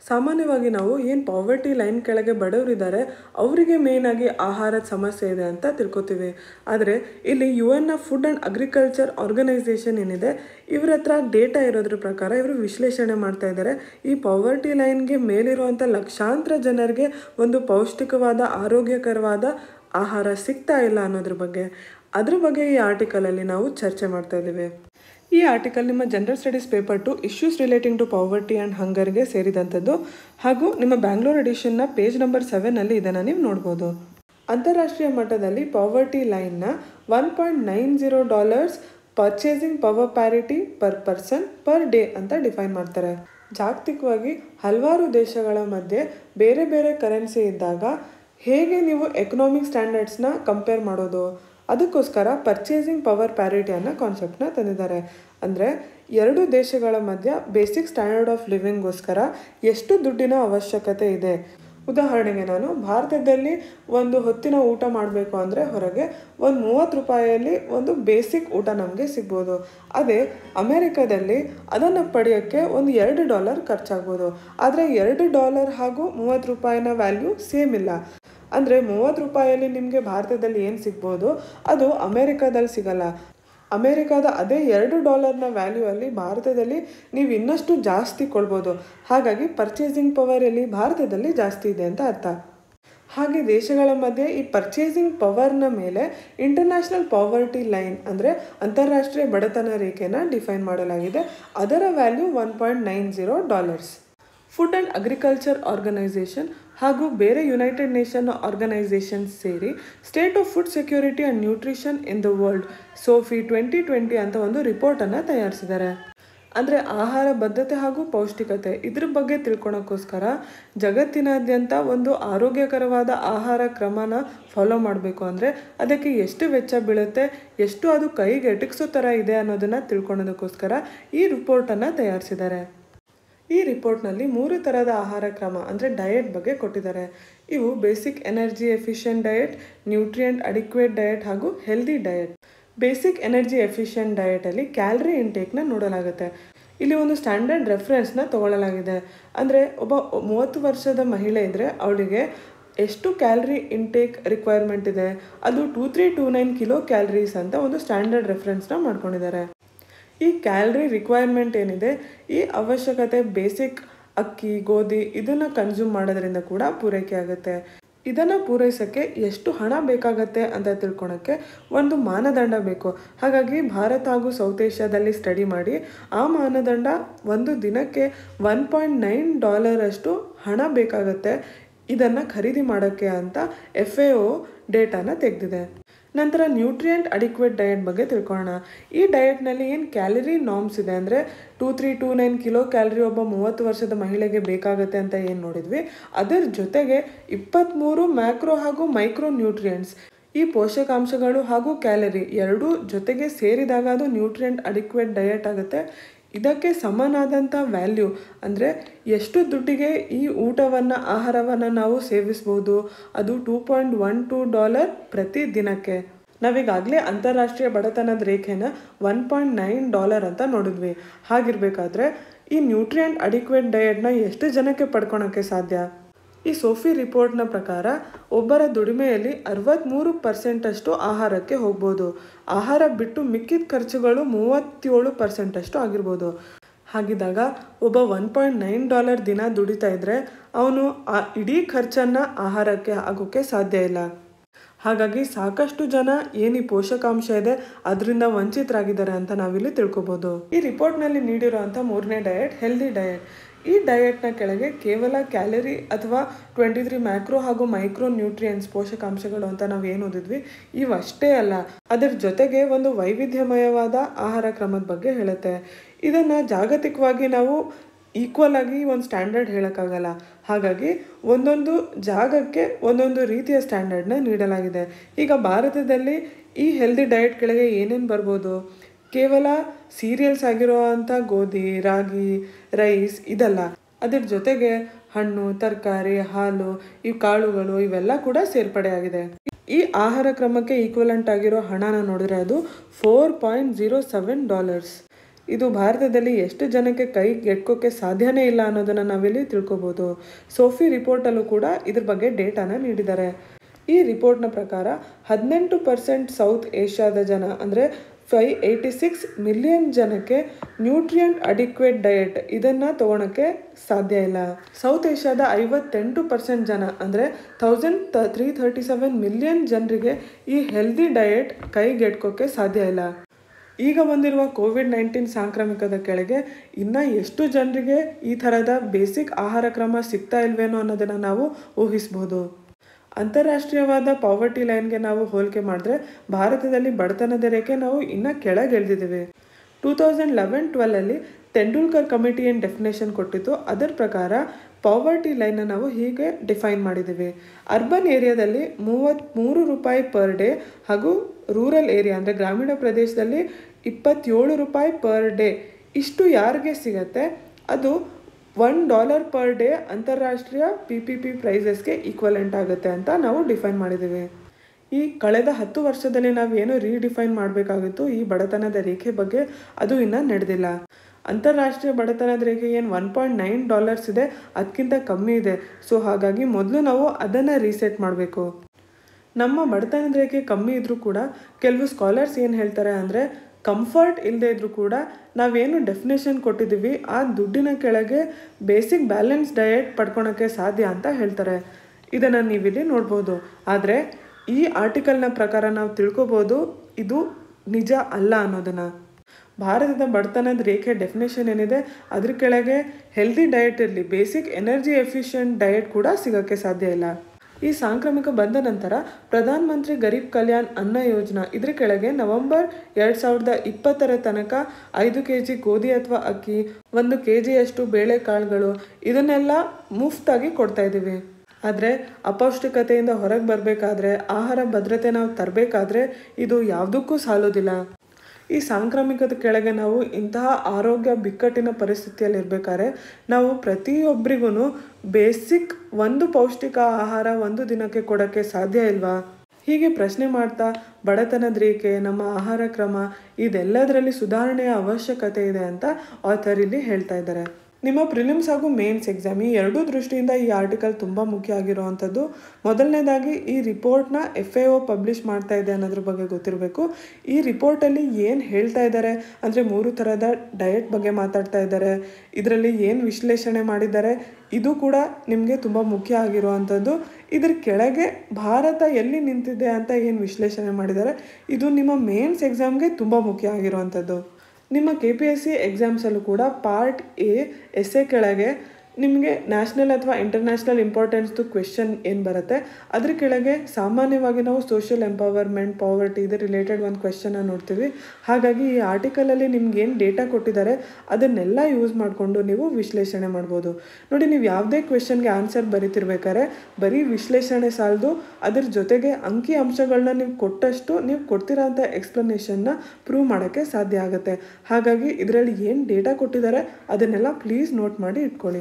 ಸಾಮಾನ್ಯವಾಗಿ ನಾವು ಏನು ಪಾವರ್ಟಿ ಲೈನ್ ಕೆಳಗೆ ಬಡವರಿದ್ದಾರೆ ಅವರಿಗೆ ಮೇಯ್ನಾಗಿ ಆಹಾರದ ಸಮಸ್ಯೆ ಇದೆ ಅಂತ ತಿಳ್ಕೊತೀವಿ ಆದರೆ ಇಲ್ಲಿ ಯು ಎನ್ನ ಫುಡ್ ಆ್ಯಂಡ್ ಅಗ್ರಿಕಲ್ಚರ್ ಆರ್ಗನೈಸೇಷನ್ ಏನಿದೆ ಇವ್ರ ಹತ್ರ ಡೇಟಾ ಇರೋದ್ರ ಪ್ರಕಾರ ಇವರು ವಿಶ್ಲೇಷಣೆ ಮಾಡ್ತಾ ಇದ್ದಾರೆ ಈ ಪಾವರ್ಟಿ ಲೈನ್ಗೆ ಮೇಲಿರುವಂಥ ಲಕ್ಷಾಂತರ ಜನರಿಗೆ ಒಂದು ಪೌಷ್ಟಿಕವಾದ ಆರೋಗ್ಯಕರವಾದ ಆಹಾರ ಸಿಗ್ತಾ ಇಲ್ಲ ಅನ್ನೋದ್ರ ಬಗ್ಗೆ ಅದ್ರ ಬಗ್ಗೆ ಈ ಆರ್ಟಿಕಲಲ್ಲಿ ನಾವು ಚರ್ಚೆ ಮಾಡ್ತಾ ಇದ್ದೀವಿ ಈ ಆರ್ಟಿಕಲ್ ನಿಮ್ಮ general studies paper two issues relating to poverty and ಹಂಗರ್ಗೆ ಸೇರಿದಂಥದ್ದು ಹಾಗೂ ನಿಮ್ಮ ಬ್ಯಾಂಗ್ಳೂರ್ ಎಡಿಷನ್ನ ಪೇಜ್ ನಂಬರ್ ಸೆವೆನಲ್ಲಿ ಇದನ್ನು ನೀವು ನೋಡ್ಬೋದು ಅಂತಾರಾಷ್ಟ್ರೀಯ ಮಟ್ಟದಲ್ಲಿ ಪಾವರ್ಟಿ ಲೈನ್ನ one point nine zero dollars purchasing power parity per person per day ಅಂತ ಡಿಫೈನ್ ಮಾಡ್ತಾರೆ ಜಾಗತಿಕವಾಗಿ ಹಲವಾರು ದೇಶಗಳ ಮಧ್ಯೆ ಬೇರೆ ಬೇರೆ ಕರೆನ್ಸಿ ಇದ್ದಾಗ ಹೇಗೆ ನೀವು ಎಕನಾಮಿಕ್ ಸ್ಟ್ಯಾಂಡರ್ಡ್ಸ್ನ ಕಂಪೇರ್ ಮಾಡೋದು ಅದಕ್ಕೋಸ್ಕರ ಪರ್ಚೇಸಿಂಗ್ ಪವರ್ ಪ್ಯಾರಿಟಿ ಅನ್ನೋ ಕಾನ್ಸೆಪ್ಟ್ನ ತಂದಿದ್ದಾರೆ ಅಂದರೆ ಎರಡು ದೇಶಗಳ ಮಧ್ಯ ಬೇಸಿಕ್ ಸ್ಟ್ಯಾಂಡರ್ಡ್ ಆಫ್ ಲಿವಿಂಗ್ಗೋಸ್ಕರ ಎಷ್ಟು ದುಡ್ಡಿನ ಅವಶ್ಯಕತೆ ಇದೆ ಉದಾಹರಣೆಗೆ ನಾನು ಭಾರತದಲ್ಲಿ ಒಂದು ಹೊತ್ತಿನ ಊಟ ಮಾಡಬೇಕು ಅಂದರೆ ಹೊರಗೆ ಒಂದು ಮೂವತ್ತು ರೂಪಾಯಿಯಲ್ಲಿ ಒಂದು ಬೇಸಿಕ್ ಊಟ ನಮಗೆ ಸಿಗ್ಬೋದು ಅದೇ ಅಮೇರಿಕಾದಲ್ಲಿ ಅದನ್ನು ಪಡೆಯೋಕ್ಕೆ ಒಂದು ಎರಡು ಡಾಲರ್ ಖರ್ಚಾಗ್ಬೋದು ಆದರೆ ಎರಡು ಡಾಲರ್ ಹಾಗೂ ಮೂವತ್ತು ರೂಪಾಯಿನ ವ್ಯಾಲ್ಯೂ ಸೇಮ್ ಇಲ್ಲ ಅಂದರೆ ಮೂವತ್ತು ರೂಪಾಯಲ್ಲಿ ನಿಮಗೆ ಭಾರತದಲ್ಲಿ ಏನು ಸಿಗ್ಬೋದು ಅದು ಅಮೇರಿಕಾದಲ್ಲಿ ಸಿಗಲ್ಲ ಅಮೇರಿಕಾದ ಅದೇ ಎರಡು ಡಾಲರ್ನ ವ್ಯಾಲ್ಯೂ ಅಲ್ಲಿ ಭಾರತದಲ್ಲಿ ನೀವು ಇನ್ನಷ್ಟು ಜಾಸ್ತಿ ಕೊಡ್ಬೋದು ಹಾಗಾಗಿ ಪರ್ಚೇಸಿಂಗ್ ಪವರ್ ಇಲ್ಲಿ ಭಾರತದಲ್ಲಿ ಜಾಸ್ತಿ ಇದೆ ಅಂತ ಅರ್ಥ ಹಾಗೆ ದೇಶಗಳ ಮಧ್ಯೆ ಈ ಪರ್ಚೇಸಿಂಗ್ ಪವರ್ನ ಮೇಲೆ ಇಂಟರ್ನ್ಯಾಷನಲ್ ಪಾವರ್ಟಿ ಲೈನ್ ಅಂದರೆ ಅಂತಾರಾಷ್ಟ್ರೀಯ ಬಡತನ ರೇಖೆನ ಡಿಫೈನ್ ಮಾಡಲಾಗಿದೆ ಅದರ value one point nine zero dollars food and agriculture organisation ಹಾಗೂ ಬೇರೆ ಯುನೈಟೆಡ್ ನೇಷನ್ ಆರ್ಗನೈಸೇಷನ್ಸ್ ಸೇರಿ state of food security and nutrition in the world SOFI twenty twenty ಅಂತ ಒಂದು ರಿಪೋರ್ಟನ್ನು ತಯಾರಿಸಿದ್ದಾರೆ ಅಂದರೆ ಆಹಾರ ಬದ್ಧತೆ ಹಾಗೂ ಪೌಷ್ಟಿಕತೆ ಇದ್ರ ಬಗ್ಗೆ ತಿಳ್ಕೊಳಕ್ಕೋಸ್ಕರ ಜಗತ್ತಿನಾದ್ಯಂತ ಒಂದು ಆರೋಗ್ಯಕರವಾದ ಆಹಾರ ಕ್ರಮನ ಫಾಲೋ ಮಾಡಬೇಕು ಅಂದರೆ ಅದಕ್ಕೆ ಎಷ್ಟು ವೆಚ್ಚ ಬೀಳುತ್ತೆ ಎಷ್ಟು ಅದು ಕೈಗೆ ಎಟಕ್ಸೋ ಥರ ಇದೆ ಅನ್ನೋದನ್ನು ತಿಳ್ಕೊಳೋದಕ್ಕೋಸ್ಕರ ಈ ರಿಪೋರ್ಟನ್ನು ತಯಾರಿಸಿದ್ದಾರೆ ಈ ರಿಪೋರ್ಟ್ನಲ್ಲಿ ಮೂರು ಥರದ ಆಹಾರ ಕ್ರಮ ಅಂದರೆ ಡಯಟ್ ಬಗ್ಗೆ ಕೊಟ್ಟಿದ್ದಾರೆ ಇವು basic energy efficient diet nutrient adequate diet ಹಾಗೂ healthy diet basic energy efficient ಡಯಟಲ್ಲಿ ಕ್ಯಾಲರಿ ಇಂಟೇಕ್ನ ನೋಡಲಾಗುತ್ತೆ ಇಲ್ಲಿ ಒಂದು ಸ್ಟ್ಯಾಂಡರ್ಡ್ ರೆಫರೆನ್ಸ್ನ ತಗೊಳ್ಳಲಾಗಿದೆ ಅಂದರೆ ಒಬ್ಬ ಮೂವತ್ತು ವರ್ಷದ ಮಹಿಳೆ ಇದ್ದರೆ ಅವಳಿಗೆ ಎಷ್ಟು ಕ್ಯಾಲರಿ ಇಂಟೇಕ್ ರಿಕ್ವೈರ್ಮೆಂಟ್ ಇದೆ ಅದು two three two nine kilo calories ಅಂತ ಒಂದು ಸ್ಟ್ಯಾಂಡರ್ಡ್ ರೆಫರೆನ್ಸ್ನ ಮಾಡ್ಕೊಂಡಿದ್ದಾರೆ ಈ ಕ್ಯಾಲರಿ ರಿಕ್ವೈರ್ಮೆಂಟ್ ಏನಿದೆ ಈ ಅವಶ್ಯಕತೆ ಬೇಸಿಕ್ ಅಕ್ಕಿ ಗೋಧಿ ಇದನ್ನು ಕನ್ಸ್ಯೂಮ್ ಮಾಡೋದ್ರಿಂದ ಕೂಡ ಪೂರೈಕೆ ಆಗುತ್ತೆ ಇದನ್ನು ಪೂರೈಸೋಕ್ಕೆ ಎಷ್ಟು ಹಣ ಬೇಕಾಗತ್ತೆ ಅಂತ ತಿಳ್ಕೊಳಕ್ಕೆ ಒಂದು ಮಾನದಂಡ ಬೇಕು ಹಾಗಾಗಿ ಭಾರತ ಹಾಗೂ ಸೌತ್ ಏಷ್ಯಾದಲ್ಲಿ ಸ್ಟಡಿ ಮಾಡಿ ಆ ಮಾನದಂಡ ಒಂದು ದಿನಕ್ಕೆ ಒನ್ ಪಾಯಿಂಟ್ ನೈನ್ ಡಾಲರಷ್ಟು ಹಣ ಬೇಕಾಗತ್ತೆ ಇದನ್ನು ಖರೀದಿ ಮಾಡೋಕ್ಕೆ ಅಂತ ಎಫ್ ಎ ಒ ಡೇಟಾನ ತೆಗೆದಿದೆ ನಂತರ ನ್ಯೂಟ್ರಿಯೆಂಟ್ ಅಡಿಕ್ವೇಟ್ ಡಯಟ್ ಬಗ್ಗೆ ತಿಳ್ಕೊಳ್ಳೋಣ ಈ ಡಯಟ್ನಲ್ಲಿ ಏನು ಕ್ಯಾಲರಿ ನಾರ್ಮ್ಸ್ ಇದೆ ಅಂದರೆ two three two nine kilo calorie ಒಬ್ಬ ಮೂವತ್ತು ವರ್ಷದ ಮಹಿಳೆಗೆ ಬೇಕಾಗುತ್ತೆ ಅಂತ ಏನು ನೋಡಿದ್ವಿ ಅದರ ಜೊತೆಗೆ ಇಪ್ಪತ್ತ್ಮೂರು ಮ್ಯಾಕ್ರೋ ಹಾಗೂ ಮೈಕ್ರೋ ನ್ಯೂಟ್ರಿಯೆಂಟ್ಸ್ ಈ ಪೋಷಕಾಂಶಗಳು ಹಾಗೂ ಕ್ಯಾಲರಿ ಎರಡೂ ಜೊತೆಗೆ ಸೇರಿದಾಗ ಅದು ನ್ಯೂಟ್ರಿಯೆಂಟ್ ಅಡಿಕ್ವೇಟ್ ಡಯಟ್ ಆಗುತ್ತೆ ಇದಕ್ಕೆ ಸಮನಾದಂಥ ವ್ಯಾಲ್ಯೂ ಅಂದರೆ ಎಷ್ಟು ದುಡ್ಡಿಗೆ ಈ ಊಟವನ್ನು ಆಹಾರವನ್ನು ನಾವು ಸೇವಿಸ್ಬೋದು ಅದು two point one two dollar ಪ್ರತಿ ದಿನಕ್ಕೆ ನಾವೀಗಾಗಲೇ ಅಂತಾರಾಷ್ಟ್ರೀಯ ಬಡತನದ ರೇಖೆನ ಒನ್ ಪಾಯಿಂಟ್ ನೈನ್ ಡಾಲರ್ ಅಂತ ನೋಡಿದ್ವಿ ಹಾಗಿರ್ಬೇಕಾದ್ರೆ ಈ ನ್ಯೂಟ್ರಿಯೆಂಟ್ ಅಡಿಕ್ವೇಟ್ ಡಯಟ್ನ ಎಷ್ಟು ಜನಕ್ಕೆ ಪಡ್ಕೊಳಕ್ಕೆ ಸಾಧ್ಯ ಈ ಸೋಫಿ ರಿಪೋರ್ಟ್ನ ಪ್ರಕಾರ ಒಬ್ಬರ ದುಡಿಮೆಯಲ್ಲಿ ಅರವತ್ತ್ಮೂರು ಪರ್ಸೆಂಟಷ್ಟು ಆಹಾರಕ್ಕೆ ಹೋಗ್ಬೋದು ಆಹಾರ ಬಿಟ್ಟು ಮಿಕ್ಕಿದ ಖರ್ಚುಗಳು ಮೂವತ್ತೇಳು ಪರ್ಸೆಂಟಷ್ಟು ಆಗಿರ್ಬೋದು ಹಾಗಿದ್ದಾಗ ಒಬ್ಬ ಒನ್ ಪಾಯಿಂಟ್ ನೈನ್ ಡಾಲರ್ ದಿನ ದುಡಿತಾ ಇದ್ದರೆ ಅವನು ಆ ಇಡೀ ಖರ್ಚನ್ನು ಆಹಾರಕ್ಕೆ ಆಗೋಕ್ಕೆ ಸಾಧ್ಯ ಇಲ್ಲ ಹಾಗಾಗಿ ಸಾಕಷ್ಟು ಜನ ಏನು ಈ ಪೋಷಕಾಂಶ ಇದೆ ಅದರಿಂದ ವಂಚಿತರಾಗಿದ್ದಾರೆ ಅಂತ ನಾವಿಲ್ಲಿ ತಿಳ್ಕೊಬೋದು ಈ ರಿಪೋರ್ಟ್ನಲ್ಲಿ ನೀಡಿರುವಂಥ ಮೂರನೇ ಡಯಟ್ ಹೆಲ್ದಿ ಡಯಟ್ ಈ ಡಯಟ್ನ ಕೆಳಗೆ ಕೇವಲ ಕ್ಯಾಲರಿ ಅಥವಾ ಟ್ವೆಂಟಿ ತ್ರೀ ಮ್ಯಾಕ್ರೋ ಹಾಗೂ ಮೈಕ್ರೋ ನ್ಯೂಟ್ರಿಯೆಂಟ್ಸ್ ಪೋಷಕಾಂಶಗಳು ಅಂತ ನಾವು ಏನು ಓದಿದ್ವಿ ಇವಷ್ಟೇ ಅಲ್ಲ ಅದರ ಜೊತೆಗೆ ಒಂದು ವೈವಿಧ್ಯಮಯವಾದ ಆಹಾರ ಕ್ರಮದ ಬಗ್ಗೆ ಹೇಳುತ್ತೆ ಇದನ್ನು ಜಾಗತಿಕವಾಗಿ ನಾವು ಈಕ್ವಲ್ ಆಗಿ ಒಂದು ಸ್ಟ್ಯಾಂಡರ್ಡ್ ಹೇಳೋಕ್ಕಾಗಲ್ಲ ಹಾಗಾಗಿ ಒಂದೊಂದು ಜಾಗಕ್ಕೆ ಒಂದೊಂದು ರೀತಿಯ ಸ್ಟ್ಯಾಂಡರ್ಡ್ನ ನೀಡಲಾಗಿದೆ ಈಗ ಭಾರತದಲ್ಲಿ ಈ ಹೆಲ್ದಿ ಡಯಟ್ ಕೆಳಗೆ ಏನೇನು ಬರ್ಬೋದು ಕೇವಲ ಸೀರಿಯಲ್ಸ್ ಆಗಿರೋ ಅಂಥ ಗೋಧಿ ರಾಗಿ ರೈಸ್ ಇದಲ್ಲ ಅದ್ರ ಜೊತೆಗೆ ಹಣ್ಣು ತರಕಾರಿ ಹಾಲು ಈ ಕಾಳುಗಳು ಇವೆಲ್ಲ ಕೂಡ ಸೇರ್ಪಡೆಯಾಗಿದೆ ಈ ಆಹಾರ ಕ್ರಮಕ್ಕೆ ಈಕ್ವಲೆಂಟ್ ಆಗಿರೋ ಹಣನ ನೋಡಿದ್ರೆ ಅದು four point zero seven dollars ಇದು ಭಾರತದಲ್ಲಿ ಎಷ್ಟು ಜನಕ್ಕೆ ಕೈ ಗೆಟ್ಕೋಕ್ಕೆ ಸಾಧ್ಯನೇ ಇಲ್ಲ ಅನ್ನೋದನ್ನು ನಾವಿಲ್ಲಿ ತಿಳ್ಕೊಬೋದು ಸೋಫಿ ರಿಪೋರ್ಟಲ್ಲೂ ಕೂಡ ಇದ್ರ ಬಗ್ಗೆ ಡೇಟಾನ ನೀಡಿದ್ದಾರೆ ಈ ರಿಪೋರ್ಟ್ನ ಪ್ರಕಾರ ಹದಿನೆಂಟು ಪರ್ಸೆಂಟ್ ಸೌತ್ ಏಷ್ಯಾದ ಜನ ಅಂದರೆ ಫೈ ಏಯ್ಟಿ ಸಿಕ್ಸ್ ಮಿಲಿಯನ್ ಜನಕ್ಕೆ ನ್ಯೂಟ್ರಿಯಂಟ್ ಅಡಿಕ್ವೇಟ್ ಡಯಟ್ ಇದನ್ನು ತೊಗೊಳಕ್ಕೆ ಸಾಧ್ಯ ಇಲ್ಲ ಸೌತ್ ಏಷ್ಯಾದ ಐವತ್ತೆಂಟು ಪರ್ಸೆಂಟ್ ಜನ ಅಂದರೆ thousand three thirty seven million ಜನರಿಗೆ ಈ ಹೆಲ್ದಿ ಡಯಟ್ ಕೈಗೆಟ್ಕೋಕ್ಕೆ ಸಾಧ್ಯ ಇಲ್ಲ ಈಗ ಬಂದಿರುವ ಕೋವಿಡ್ ನೈನ್ಟೀನ್ ಸಾಂಕ್ರಾಮಿಕದ ಕೆಳಗೆ ಇನ್ನು ಎಷ್ಟು ಜನರಿಗೆ ಈ ಥರದ ಬೇಸಿಕ್ ಆಹಾರ ಕ್ರಮ ಸಿಗ್ತಾ ಇಲ್ವೇನೋ ಅನ್ನೋದನ್ನು ನಾವು ಊಹಿಸ್ಬೋದು ಅಂತಾರಾಷ್ಟ್ರೀಯವಾದ ಪಾವರ್ಟಿ ಲೈನ್ಗೆ ನಾವು ಹೋಲಿಕೆ ಮಾಡಿದ್ರೆ ಭಾರತದಲ್ಲಿ ಬಡತನದ ರೇಖೆ ನಾವು ಇನ್ನೂ ಕೆಳಗೆ ಇಳಿದಿದ್ದೀವಿ ಟೂ ತೌಸಂಡ್ ಲೆವೆನ್ ಟ್ವೆಲ್ಲಲ್ಲಿ ತೆಂಡೂಲ್ಕರ್ ಕಮಿಟಿ ಏನು ಡೆಫಿನೇಷನ್ ಕೊಟ್ಟಿತ್ತು ಅದರ ಪ್ರಕಾರ ಪಾವರ್ಟಿ ಲೈನ್ನ ನಾವು ಹೀಗೆ ಡಿಫೈನ್ ಮಾಡಿದ್ದೀವಿ ಅರ್ಬನ್ ಏರಿಯಾದಲ್ಲಿ ಮೂವತ್ತ್ಮೂರು ರೂಪಾಯಿ ಪರ್ ಡೇ ಹಾಗೂ ರೂರಲ್ ಏರಿಯಾ ಅಂದರೆ ಗ್ರಾಮೀಣ ಪ್ರದೇಶದಲ್ಲಿ ಇಪ್ಪತ್ತೇಳು ರೂಪಾಯಿ ಪರ್ ಡೇ ಇಷ್ಟು ಯಾರಿಗೆ ಸಿಗತ್ತೆ ಅದು ಒನ್ ಡಾಲರ್ ಪರ್ ಡೇ ಅಂತಾರಾಷ್ಟ್ರೀಯ ಪಿ ಪಿ ಪಿ ಪ್ರೈಸಸ್ಗೆ ಈಕ್ವಲೆಂಟ್ ಆಗುತ್ತೆ ಅಂತ ನಾವು ಡಿಫೈನ್ ಮಾಡಿದ್ದೀವಿ ಈ ಕಳೆದ ಹತ್ತು ವರ್ಷದಲ್ಲಿ ನಾವು ಏನು ರೀಡಿಫೈನ್ ಮಾಡಬೇಕಾಗಿತ್ತು ಈ ಬಡತನದ ರೇಖೆ ಬಗ್ಗೆ ಅದು ಇನ್ನೂ ನಡೆದಿಲ್ಲ ಅಂತಾರಾಷ್ಟ್ರೀಯ ಬಡತನದ ರೇಖೆ ಏನು ಒನ್ ಪಾಯಿಂಟ್ ನೈನ್ ಡಾಲರ್ಸ್ ಇದೆ ಅದಕ್ಕಿಂತ ಕಮ್ಮಿ ಇದೆ ಸೊ ಹಾಗಾಗಿ ಮೊದಲು ನಾವು ಅದನ್ನು ರೀಸೆಟ್ ಮಾಡಬೇಕು ನಮ್ಮ ಬಡತನದ ರೇಖೆ ಕಮ್ಮಿ ಇದ್ದರೂ ಕೂಡ ಕೆಲವು ಸ್ಕಾಲರ್ಸ್ ಏನು ಹೇಳ್ತಾರೆ ಅಂದರೆ ಕಂಫರ್ಟ್ ಇಲ್ಲದೆ ಇದ್ರೂ ಕೂಡ ನಾವೇನು ಡೆಫಿನೇಷನ್ ಕೊಟ್ಟಿದ್ದೀವಿ ಆ ದುಡ್ಡಿನ ಕೆಳಗೆ ಬೇಸಿಕ್ ಬ್ಯಾಲೆನ್ಸ್ ಡಯಟ್ ಪಡ್ಕೊಳಕ್ಕೆ ಸಾಧ್ಯ ಅಂತ ಹೇಳ್ತಾರೆ ಇದನ್ನು ನೀವಿಲ್ಲಿ ನೋಡ್ಬೋದು ಆದರೆ ಈ ಆರ್ಟಿಕಲ್ನ ಪ್ರಕಾರ ನಾವು ತಿಳ್ಕೊಬೋದು ಇದು ನಿಜ ಅಲ್ಲ ಅನ್ನೋದನ್ನು ಭಾರತದ ಬಡತನದ ರೇಖೆ ಡೆಫಿನೇಷನ್ ಏನಿದೆ ಅದ್ರ ಕೆಳಗೆ ಹೆಲ್ದಿ ಡಯಟ್ ಇರಲಿ ಬೇಸಿಕ್ ಎನರ್ಜಿ ಎಫಿಷಿಯಂಟ್ ಡಯಟ್ ಕೂಡ ಸಿಗೋಕ್ಕೆ ಸಾಧ್ಯ ಇಲ್ಲ ಈ ಸಾಂಕ್ರಾಮಿಕ ಬಂದ ನಂತರ ಪ್ರಧಾನ ಮಂತ್ರಿ ಗರೀಬ್ ಕಲ್ಯಾಣ್ ಅನ್ನ ಯೋಜನಾ ಇದ್ರ ಕೆಳಗೆ ನವೆಂಬರ್ ಎರಡು ಸಾವಿರದ ಇಪ್ಪತ್ತರ ತನಕ ಐದು ಕೆ ಜಿ ಗೋಧಿ ಅಥವಾ ಅಕ್ಕಿ ಒಂದು ಕೆ ಜಿಯಷ್ಟು ಬೇಳೆಕಾಳುಗಳು ಇದನ್ನೆಲ್ಲ ಮುಫ್ತಾಗಿ ಕೊಡ್ತಾ ಇದ್ದೀವಿ ಆದರೆ ಅಪೌಷ್ಟಿಕತೆಯಿಂದ ಹೊರಗೆ ಬರಬೇಕಾದ್ರೆ ಆಹಾರ ಭದ್ರತೆ ನಾವು ತರಬೇಕಾದ್ರೆ ಇದು ಯಾವುದಕ್ಕೂ ಸಾಲೋದಿಲ್ಲ ಈ ಸಾಂಕ್ರಾಮಿಕದ ಕೆಳಗೆ ನಾವು ಇಂತಹ ಆರೋಗ್ಯ ಬಿಕ್ಕಟ್ಟಿನ ಪರಿಸ್ಥಿತಿಯಲ್ಲಿ ಇರಬೇಕಾದ್ರೆ ನಾವು ಪ್ರತಿಯೊಬ್ಬರಿಗೂ ಬೇಸಿಕ್ ಒಂದು ಪೌಷ್ಟಿಕ ಆಹಾರ ಒಂದು ದಿನಕ್ಕೆ ಕೊಡೋಕ್ಕೆ ಸಾಧ್ಯ ಇಲ್ವಾ ಹೀಗೆ ಪ್ರಶ್ನೆ ಮಾಡ್ತಾ ಬಡತನದ ರೇಖೆ ನಮ್ಮ ಆಹಾರ ಕ್ರಮ ಇದೆಲ್ಲದರಲ್ಲಿ ಸುಧಾರಣೆಯ ಅವಶ್ಯಕತೆ ಇದೆ ಅಂತ ಆಥರ್ ಇಲ್ಲಿ ಹೇಳ್ತಾ ಇದ್ದಾರೆ ನಿಮ್ಮ ಪ್ರಿಲಿಮ್ಸ್ ಹಾಗೂ ಮೇನ್ಸ್ ಎಕ್ಸಾಮ್ ಈ ಎರಡೂ ದೃಷ್ಟಿಯಿಂದ ಈ ಆರ್ಟಿಕಲ್ ತುಂಬ ಮುಖ್ಯ ಆಗಿರುವಂಥದ್ದು ಮೊದಲನೇದಾಗಿ ಈ ರಿಪೋರ್ಟ್ನ ಎಫ್ ಎ ಒ ಪಬ್ಲಿಷ್ ಮಾಡ್ತಾ ಇದೆ ಅನ್ನೋದ್ರ ಬಗ್ಗೆ ಗೊತ್ತಿರಬೇಕು ಈ ರಿಪೋರ್ಟಲ್ಲಿ ಏನು ಹೇಳ್ತಾ ಇದ್ದಾರೆ ಅಂದರೆ ಮೂರು ಥರದ ಡಯಟ್ ಬಗ್ಗೆ ಮಾತಾಡ್ತಾ ಇದ್ದಾರೆ ಇದರಲ್ಲಿ ಏನು ವಿಶ್ಲೇಷಣೆ ಮಾಡಿದ್ದಾರೆ ಇದು ಕೂಡ ನಿಮಗೆ ತುಂಬ ಮುಖ್ಯ ಆಗಿರುವಂಥದ್ದು ಇದ್ರ ಕೆಳಗೆ ಭಾರತ ಎಲ್ಲಿ ನಿಂತಿದೆ ಅಂತ ಏನು ವಿಶ್ಲೇಷಣೆ ಮಾಡಿದ್ದಾರೆ ಇದು ನಿಮ್ಮ ಮೇನ್ಸ್ ಎಕ್ಸಾಮ್ಗೆ ತುಂಬ ಮುಖ್ಯ ಆಗಿರುವಂಥದ್ದು ನಿಮ್ಮ ಕೆ ಪಿ ಎಸ್ ಸಿ ಎಕ್ಸಾಮ್ಸಲ್ಲೂ ಕೂಡ ಪಾರ್ಟ್ ಎ ಎಸ್ ಎ ಕೆಳಗೆ ನಿಮಗೆ ನ್ಯಾಷನಲ್ ಅಥವಾ ಇಂಟರ್ನ್ಯಾಷನಲ್ ಇಂಪಾರ್ಟೆನ್ಸ್ದು ಕ್ವೆಶನ್ ಏನು ಬರುತ್ತೆ ಅದ್ರ ಕೆಳಗೆ ಸಾಮಾನ್ಯವಾಗಿ ನಾವು ಸೋಷಿಯಲ್ ಎಂಪವರ್ಮೆಂಟ್ ಪಾವರ್ಟಿ ಇದು ರಿಲೇಟೆಡ್ ಒಂದು ಕ್ವೆಶನ್ನ ನೋಡ್ತೀವಿ ಹಾಗಾಗಿ ಈ ಆರ್ಟಿಕಲಲ್ಲಿ ನಿಮ್ಗೆ ಏನು ಡೇಟಾ ಕೊಟ್ಟಿದ್ದಾರೆ ಅದನ್ನೆಲ್ಲ ಯೂಸ್ ಮಾಡಿಕೊಂಡು ನೀವು ವಿಶ್ಲೇಷಣೆ ಮಾಡ್ಬೋದು ನೋಡಿ ನೀವು ಯಾವುದೇ ಕ್ವೆಶನ್ಗೆ ಆನ್ಸರ್ ಬರೀತಿರ್ಬೇಕಾದ್ರೆ ಬರೀ ವಿಶ್ಲೇಷಣೆ ಸಾಲದು ಅದ್ರ ಜೊತೆಗೆ ಅಂಕಿ ಅಂಶಗಳನ್ನ ನೀವು ಕೊಟ್ಟಷ್ಟು ನೀವು ಕೊಡ್ತಿರೋಂಥ ಎಕ್ಸ್ಪ್ಲನೇಷನ್ನ ಪ್ರೂವ್ ಮಾಡೋಕ್ಕೆ ಸಾಧ್ಯ ಆಗುತ್ತೆ ಹಾಗಾಗಿ ಇದರಲ್ಲಿ ಏನು ಡೇಟಾ ಕೊಟ್ಟಿದ್ದಾರೆ ಅದನ್ನೆಲ್ಲ ಪ್ಲೀಸ್ ನೋಟ್ ಮಾಡಿ ಇಟ್ಕೊಳ್ಳಿ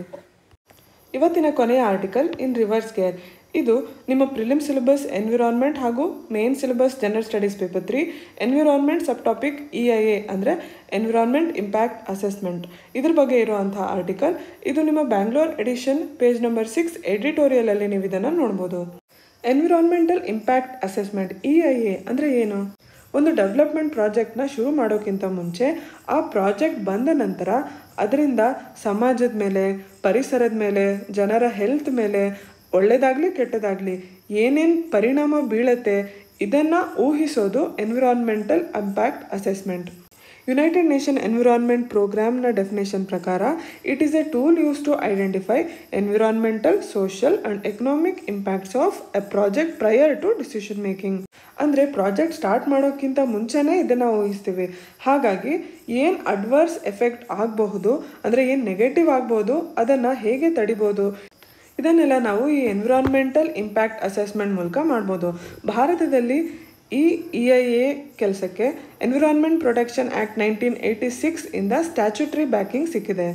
ಇವತ್ತಿನ ಕೊನೆಯ ಆರ್ಟಿಕಲ್ ಇನ್ ರಿವರ್ಸ್ ಗೇರ್ ಇದು ನಿಮ್ಮ ಪ್ರಿಲಿಮ್ ಸಿಲೆಬಸ್ ಎನ್ವಿರಾನ್ಮೆಂಟ್ ಹಾಗೂ main syllabus general studies paper three environment sub topic E I A ಅಂದರೆ ಎನ್ವಿರಾನ್ಮೆಂಟ್ ಇಂಪ್ಯಾಕ್ಟ್ ಅಸೆಸ್ಮೆಂಟ್ ಇದ್ರ ಬಗ್ಗೆ ಇರುವಂಥ ಆರ್ಟಿಕಲ್ ಇದು ನಿಮ್ಮ Bangalore edition page number six ಎಡಿಟೋರಿಯಲಲ್ಲಿ ನೀವು ಇದನ್ನು ನೋಡ್ಬೋದು environmental impact assessment E I A ಅಂದರೆ ಏನು ಒಂದು ಡೆವಲಪ್ಮೆಂಟ್ ಪ್ರಾಜೆಕ್ಟ್ನ ಶುರು ಮಾಡೋಕ್ಕಿಂತ ಮುಂಚೆ ಆ ಪ್ರಾಜೆಕ್ಟ್ ಬಂದ ನಂತರ ಅದರಿಂದ ಸಮಾಜದ ಮೇಲೆ ಪರಿಸರದ ಮೇಲೆ ಜನರ ಹೆಲ್ತ್ ಮೇಲೆ ಒಳ್ಳೆಯದಾಗಲಿ ಕೆಟ್ಟದಾಗಲಿ ಏನೇನು ಪರಿಣಾಮ ಬೀಳತ್ತೆ ಇದನ್ನು ಊಹಿಸೋದು environmental impact assessment United Nation environment ಪ್ರೋಗ್ರಾಮ್ನ ಡೆಫಿನೇಷನ್ ಪ್ರಕಾರ it is a tool use to identify environmental social and economic impacts of a project prior to decision making ಅಂದರೆ ಪ್ರಾಜೆಕ್ಟ್ ಸ್ಟಾರ್ಟ್ ಮಾಡೋಕ್ಕಿಂತ ಮುಂಚೆನೇ ಇದನ್ನು ಊಹಿಸ್ತೀವಿ ಹಾಗಾಗಿ ಏನು ಅಡ್ವರ್ಸ್ ಎಫೆಕ್ಟ್ ಆಗಬಹುದು ಅಂದರೆ ಏನು ನೆಗೆಟಿವ್ ಆಗ್ಬೋದು ಅದನ್ನು ಹೇಗೆ ತಡಿಬೋದು ಇದನ್ನೆಲ್ಲ ನಾವು ಈ ಎನ್ವಿರಾನ್ಮೆಂಟಲ್ ಇಂಪ್ಯಾಕ್ಟ್ ಅಸೆಸ್ಮೆಂಟ್ ಮೂಲಕ ಮಾಡ್ಬೋದು ಭಾರತದಲ್ಲಿ ಈ ಇ ಐ ಎ ಕೆಲಸಕ್ಕೆ environment protection act nineteen eighty six ಇಂದ ಸ್ಟ್ಯಾಚ್ಯುಟ್ರಿ ಬ್ಯಾಕಿಂಗ್ ಸಿಕ್ಕಿದೆ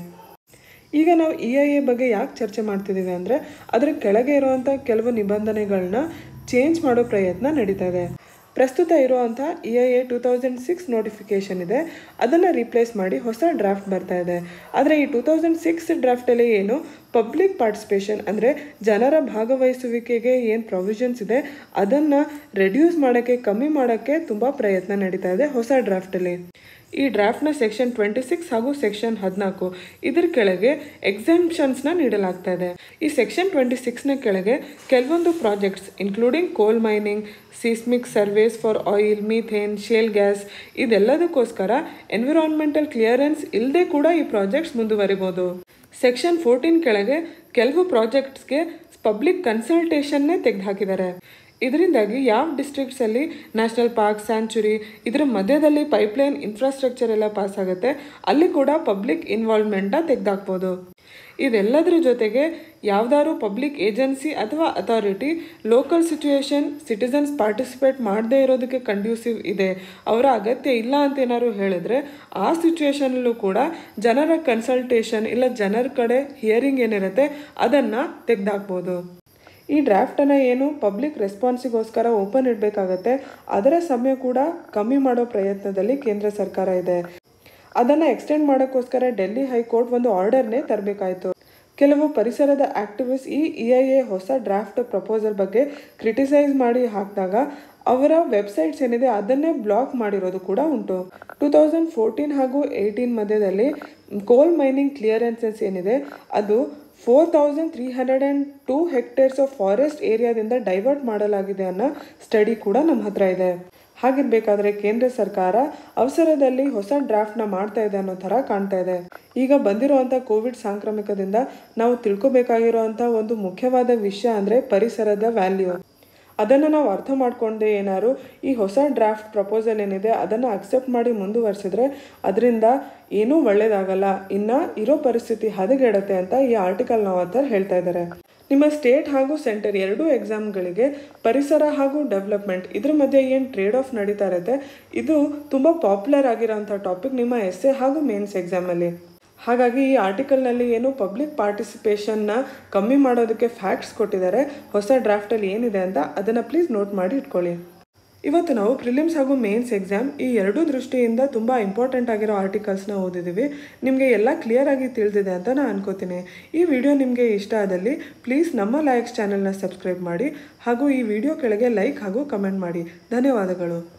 ಈಗ ನಾವು ಇ ಐ ಎ ಬಗ್ಗೆ ಯಾಕೆ ಚರ್ಚೆ ಮಾಡ್ತಿದ್ದೀವಿ ಅಂದರೆ ಅದರ ಕೆಳಗೆ ಇರುವಂಥ ಕೆಲವು ನಿಬಂಧನೆಗಳನ್ನ ಚೇಂಜ್ ಮಾಡೋ ಪ್ರಯತ್ನ ನಡೀತಾ ಇದೆ ಪ್ರಸ್ತುತ ಇರುವಂಥ E I A two thousand six notification ಇದೆ ಅದನ್ನು ರಿಪ್ಲೇಸ್ ಮಾಡಿ ಹೊಸ ಡ್ರಾಫ್ಟ್ ಬರ್ತಾ ಇದೆ ಆದರೆ ಈ ಟೂ ತೌಸಂಡ್ ಸಿಕ್ಸ್ ಡ್ರಾಫ್ಟಲ್ಲಿ ಏನು ಪಬ್ಲಿಕ್ ಪಾರ್ಟಿಸಿಪೇಷನ್ ಅಂದರೆ ಜನರ ಭಾಗವಹಿಸುವಿಕೆಗೆ ಏನು ಪ್ರೊವಿಷನ್ಸ್ ಇದೆ ಅದನ್ನು ರೆಡ್ಯೂಸ್ ಮಾಡೋಕ್ಕೆ ಕಮ್ಮಿ ಮಾಡೋಕ್ಕೆ ತುಂಬ ಪ್ರಯತ್ನ ನಡೀತಾ ಇದೆ ಹೊಸ ಡ್ರಾಫ್ಟಲ್ಲಿ ಈ ಡ್ರಾಫ್ಟ್ನ ಸೆಕ್ಷನ್ ಟ್ವೆಂಟಿ ಸಿಕ್ಸ್ ಹಾಗೂ ಸೆಕ್ಷನ್ ಹದಿನಾಲ್ಕು ಇದ್ರ ಕೆಳಗೆ ಎಕ್ಸಾಮ್ಷನ್ಸ್ನ ನೀಡಲಾಗ್ತಾ ಇದೆ ಈ ಸೆಕ್ಷನ್ ಟ್ವೆಂಟಿ ಸಿಕ್ಸ್ನ ಕೆಳಗೆ ಕೆಲವೊಂದು projects including coal mining seismic surveys for oil methane shale gas ಇದೆಲ್ಲದಕ್ಕೋಸ್ಕರ ಎನ್ವಿರಾನ್ಮೆಂಟಲ್ ಕ್ಲಿಯರೆನ್ಸ್ ಇಲ್ಲದೆ ಕೂಡ ಈ ಪ್ರಾಜೆಕ್ಟ್ಸ್ ಮುಂದುವರಿಬೋದು ಸೆಕ್ಷನ್ ಫೋರ್ಟೀನ್ ಕೆಳಗೆ ಕೆಲವು ಪ್ರಾಜೆಕ್ಟ್ಸ್ಗೆ ಪಬ್ಲಿಕ್ ಕನ್ಸಲ್ಟೇಷನ್ನೇ ತೆಗೆದುಹಾಕಿದ್ದಾರೆ ಇದರಿಂದಾಗಿ ಯಾವ ಡಿಸ್ಟ್ರಿಕ್ಟ್ಸಲ್ಲಿ ನ್ಯಾಷನಲ್ ಪಾರ್ಕ್ ಸ್ಯಾಂಚುರಿ ಇದರ ಮಧ್ಯದಲ್ಲಿ ಪೈಪ್ಲೈನ್ ಇನ್ಫ್ರಾಸ್ಟ್ರಕ್ಚರ್ ಎಲ್ಲ ಪಾಸ್ ಆಗುತ್ತೆ ಅಲ್ಲಿ ಕೂಡ ಪಬ್ಲಿಕ್ ಇನ್ವಾಲ್ವ್ಮೆಂಟ್ನ ತೆಗೆದಾಕ್ಬೋದು ಇದೆಲ್ಲದರ ಜೊತೆಗೆ ಯಾವ್ದಾದ್ರು ಪಬ್ಲಿಕ್ ಏಜೆನ್ಸಿ ಅಥವಾ authority local situation citizens participate ಮಾಡದೇ ಇರೋದಕ್ಕೆ ಕಂಡ್ಯೂಸಿವ್ ಇದೆ ಅವರ ಅಗತ್ಯ ಇಲ್ಲ ಅಂತ ಏನಾದ್ರು ಹೇಳಿದ್ರೆ ಆ ಸಿಚುವೇಶನಲ್ಲೂ ಕೂಡ ಜನರ ಕನ್ಸಲ್ಟೇಷನ್ ಇಲ್ಲ ಜನರ ಕಡೆ ಹಿಯರಿಂಗ್ ಏನಿರುತ್ತೆ ಅದನ್ನು ತೆಗೆದಾಕ್ಬೋದು ಈ ಡ್ರಾಫ್ಟನ್ನು ಏನು ಪಬ್ಲಿಕ್ ರೆಸ್ಪಾನ್ಸಿಗೋಸ್ಕರ ಓಪನ್ ಇಡಬೇಕಾಗತ್ತೆ ಅದರ ಸಮಯ ಕೂಡ ಕಮ್ಮಿ ಮಾಡೋ ಪ್ರಯತ್ನದಲ್ಲಿ ಕೇಂದ್ರ ಸರ್ಕಾರ ಇದೆ ಅದನ್ನು ಎಕ್ಸ್ಟೆಂಡ್ ಮಾಡೋಕ್ಕೋಸ್ಕರ ಡೆಲ್ಲಿ ಹೈಕೋರ್ಟ್ ಒಂದು ಆರ್ಡರ್ನೇ ತರಬೇಕಾಯಿತು ಕೆಲವು ಪರಿಸರದ ಆಕ್ಟಿವಿಸ್ಟ್ ಈ ಇ ಐ ಎ ಹೊಸ ಡ್ರಾಫ್ಟ್ ಪ್ರಪೋಸಲ್ ಬಗ್ಗೆ ಕ್ರಿಟಿಸೈಸ್ ಮಾಡಿ ಹಾಕಿದಾಗ ಅವರ ವೆಬ್ಸೈಟ್ಸ್ ಏನಿದೆ ಅದನ್ನೇ ಬ್ಲಾಕ್ ಮಾಡಿರೋದು ಕೂಡ ಉಂಟು ಟೂ ತೌಸಂಡ್ ಫೋರ್ಟೀನ್ ಹಾಗೂ ಏಯ್ಟೀನ್ ಮಧ್ಯದಲ್ಲಿ ಕೋಲ್ ಮೈನಿಂಗ್ ಕ್ಲಿಯರೆನ್ಸಸ್ ಏನಿದೆ ಅದು four thousand three hundred and two hectares of forest ಏರಿಯಾದಿಂದ ಡೈವರ್ಟ್ ಮಾಡಲಾಗಿದೆ ಅನ್ನೋ ಸ್ಟಡಿ ಕೂಡ ನಮ್ಮ ಹತ್ರ ಇದೆ ಹಾಗಿರ್ಬೇಕಾದ್ರೆ ಕೇಂದ್ರ ಸರ್ಕಾರ ಅವಸರದಲ್ಲಿ ಹೊಸ ಡ್ರಾಫ್ಟ್ನ ಮಾಡ್ತಾ ಇದೆ ಅನ್ನೋ ಥರ ಕಾಣ್ತಾ ಇದೆ ಈಗ ಬಂದಿರುವಂಥ ಕೋವಿಡ್ ಸಾಂಕ್ರಾಮಿಕದಿಂದ ನಾವು ತಿಳ್ಕೊಬೇಕಾಗಿರುವಂಥ ಒಂದು ಮುಖ್ಯವಾದ ವಿಷಯ ಅಂದರೆ ಪರಿಸರದ ವ್ಯಾಲ್ಯೂ ಅದನ್ನು ನಾವು ಅರ್ಥ ಮಾಡ್ಕೊಂಡೆ ಏನಾದ್ರು ಈ ಹೊಸ ಡ್ರಾಫ್ಟ್ ಪ್ರಪೋಸಲ್ ಏನಿದೆ ಅದನ್ನು ಅಕ್ಸೆಪ್ಟ್ ಮಾಡಿ ಮುಂದುವರಿಸಿದ್ರೆ ಅದರಿಂದ ಏನೂ ಒಳ್ಳೇದಾಗಲ್ಲ ಇನ್ನು ಇರೋ ಪರಿಸ್ಥಿತಿ ಹದಗೆಡತ್ತೆ ಅಂತ ಈ ಆರ್ಟಿಕಲ್ನ ಆಥರ್ ಹೇಳ್ತಾ ಇದ್ದಾರೆ ನಿಮ್ಮ ಸ್ಟೇಟ್ ಹಾಗೂ ಸೆಂಟರ್ ಎರಡೂ ಎಕ್ಸಾಮ್ಗಳಿಗೆ ಪರಿಸರ ಹಾಗೂ ಡೆವಲಪ್ಮೆಂಟ್ ಇದ್ರ ಮಧ್ಯೆ ಏನು ಟ್ರೇಡ್ ಆಫ್ ನಡೀತಾ ಇರುತ್ತೆ ಇದು ತುಂಬ ಪಾಪ್ಯುಲರ್ ಆಗಿರೋಂಥ ಟಾಪಿಕ್ ನಿಮ್ಮ ಎಸ್ ಎ ಹಾಗೂ ಮೇನ್ಸ್ ಎಕ್ಸಾಮಲ್ಲಿ ಹಾಗಾಗಿ ಈ ಆರ್ಟಿಕಲ್ನಲ್ಲಿ ಏನು ಪಬ್ಲಿಕ್ ಪಾರ್ಟಿಸಿಪೇಷನ್ನ ಕಮ್ಮಿ ಮಾಡೋದಕ್ಕೆ ಫ್ಯಾಕ್ಟ್ಸ್ ಕೊಟ್ಟಿದ್ದಾರೆ ಹೊಸ ಡ್ರಾಫ್ಟಲ್ಲಿ ಏನಿದೆ ಅಂತ ಅದನ್ನು ಪ್ಲೀಸ್ ನೋಟ್ ಮಾಡಿ ಇಟ್ಕೊಳ್ಳಿ ಇವತ್ತು ನಾವು ಪ್ರಿಲಿಮ್ಸ್ ಹಾಗೂ ಮೇನ್ಸ್ ಎಕ್ಸಾಮ್ ಈ ಎರಡೂ ದೃಷ್ಟಿಯಿಂದ ತುಂಬ ಇಂಪಾರ್ಟೆಂಟ್ ಆಗಿರೋ ಆರ್ಟಿಕಲ್ಸ್ನ ಓದಿದ್ದೀವಿ ನಿಮಗೆ ಎಲ್ಲ ಕ್ಲಿಯರ್ ಆಗಿ ತಿಳಿದಿದೆ ಅಂತ ನಾನು ಅನ್ಕೋತೀನಿ ಈ ವಿಡಿಯೋ ನಿಮಗೆ ಇಷ್ಟ ಆದಲ್ಲಿ ಪ್ಲೀಸ್ ನಮ್ಮ ಲೈಕ್ಸ್ ಚಾನೆಲ್ನ ಸಬ್ಸ್ಕ್ರೈಬ್ ಮಾಡಿ ಹಾಗೂ ಈ ವಿಡಿಯೋ ಕೆಳಗೆ ಲೈಕ್ ಹಾಗೂ ಕಮೆಂಟ್ ಮಾಡಿ ಧನ್ಯವಾದಗಳು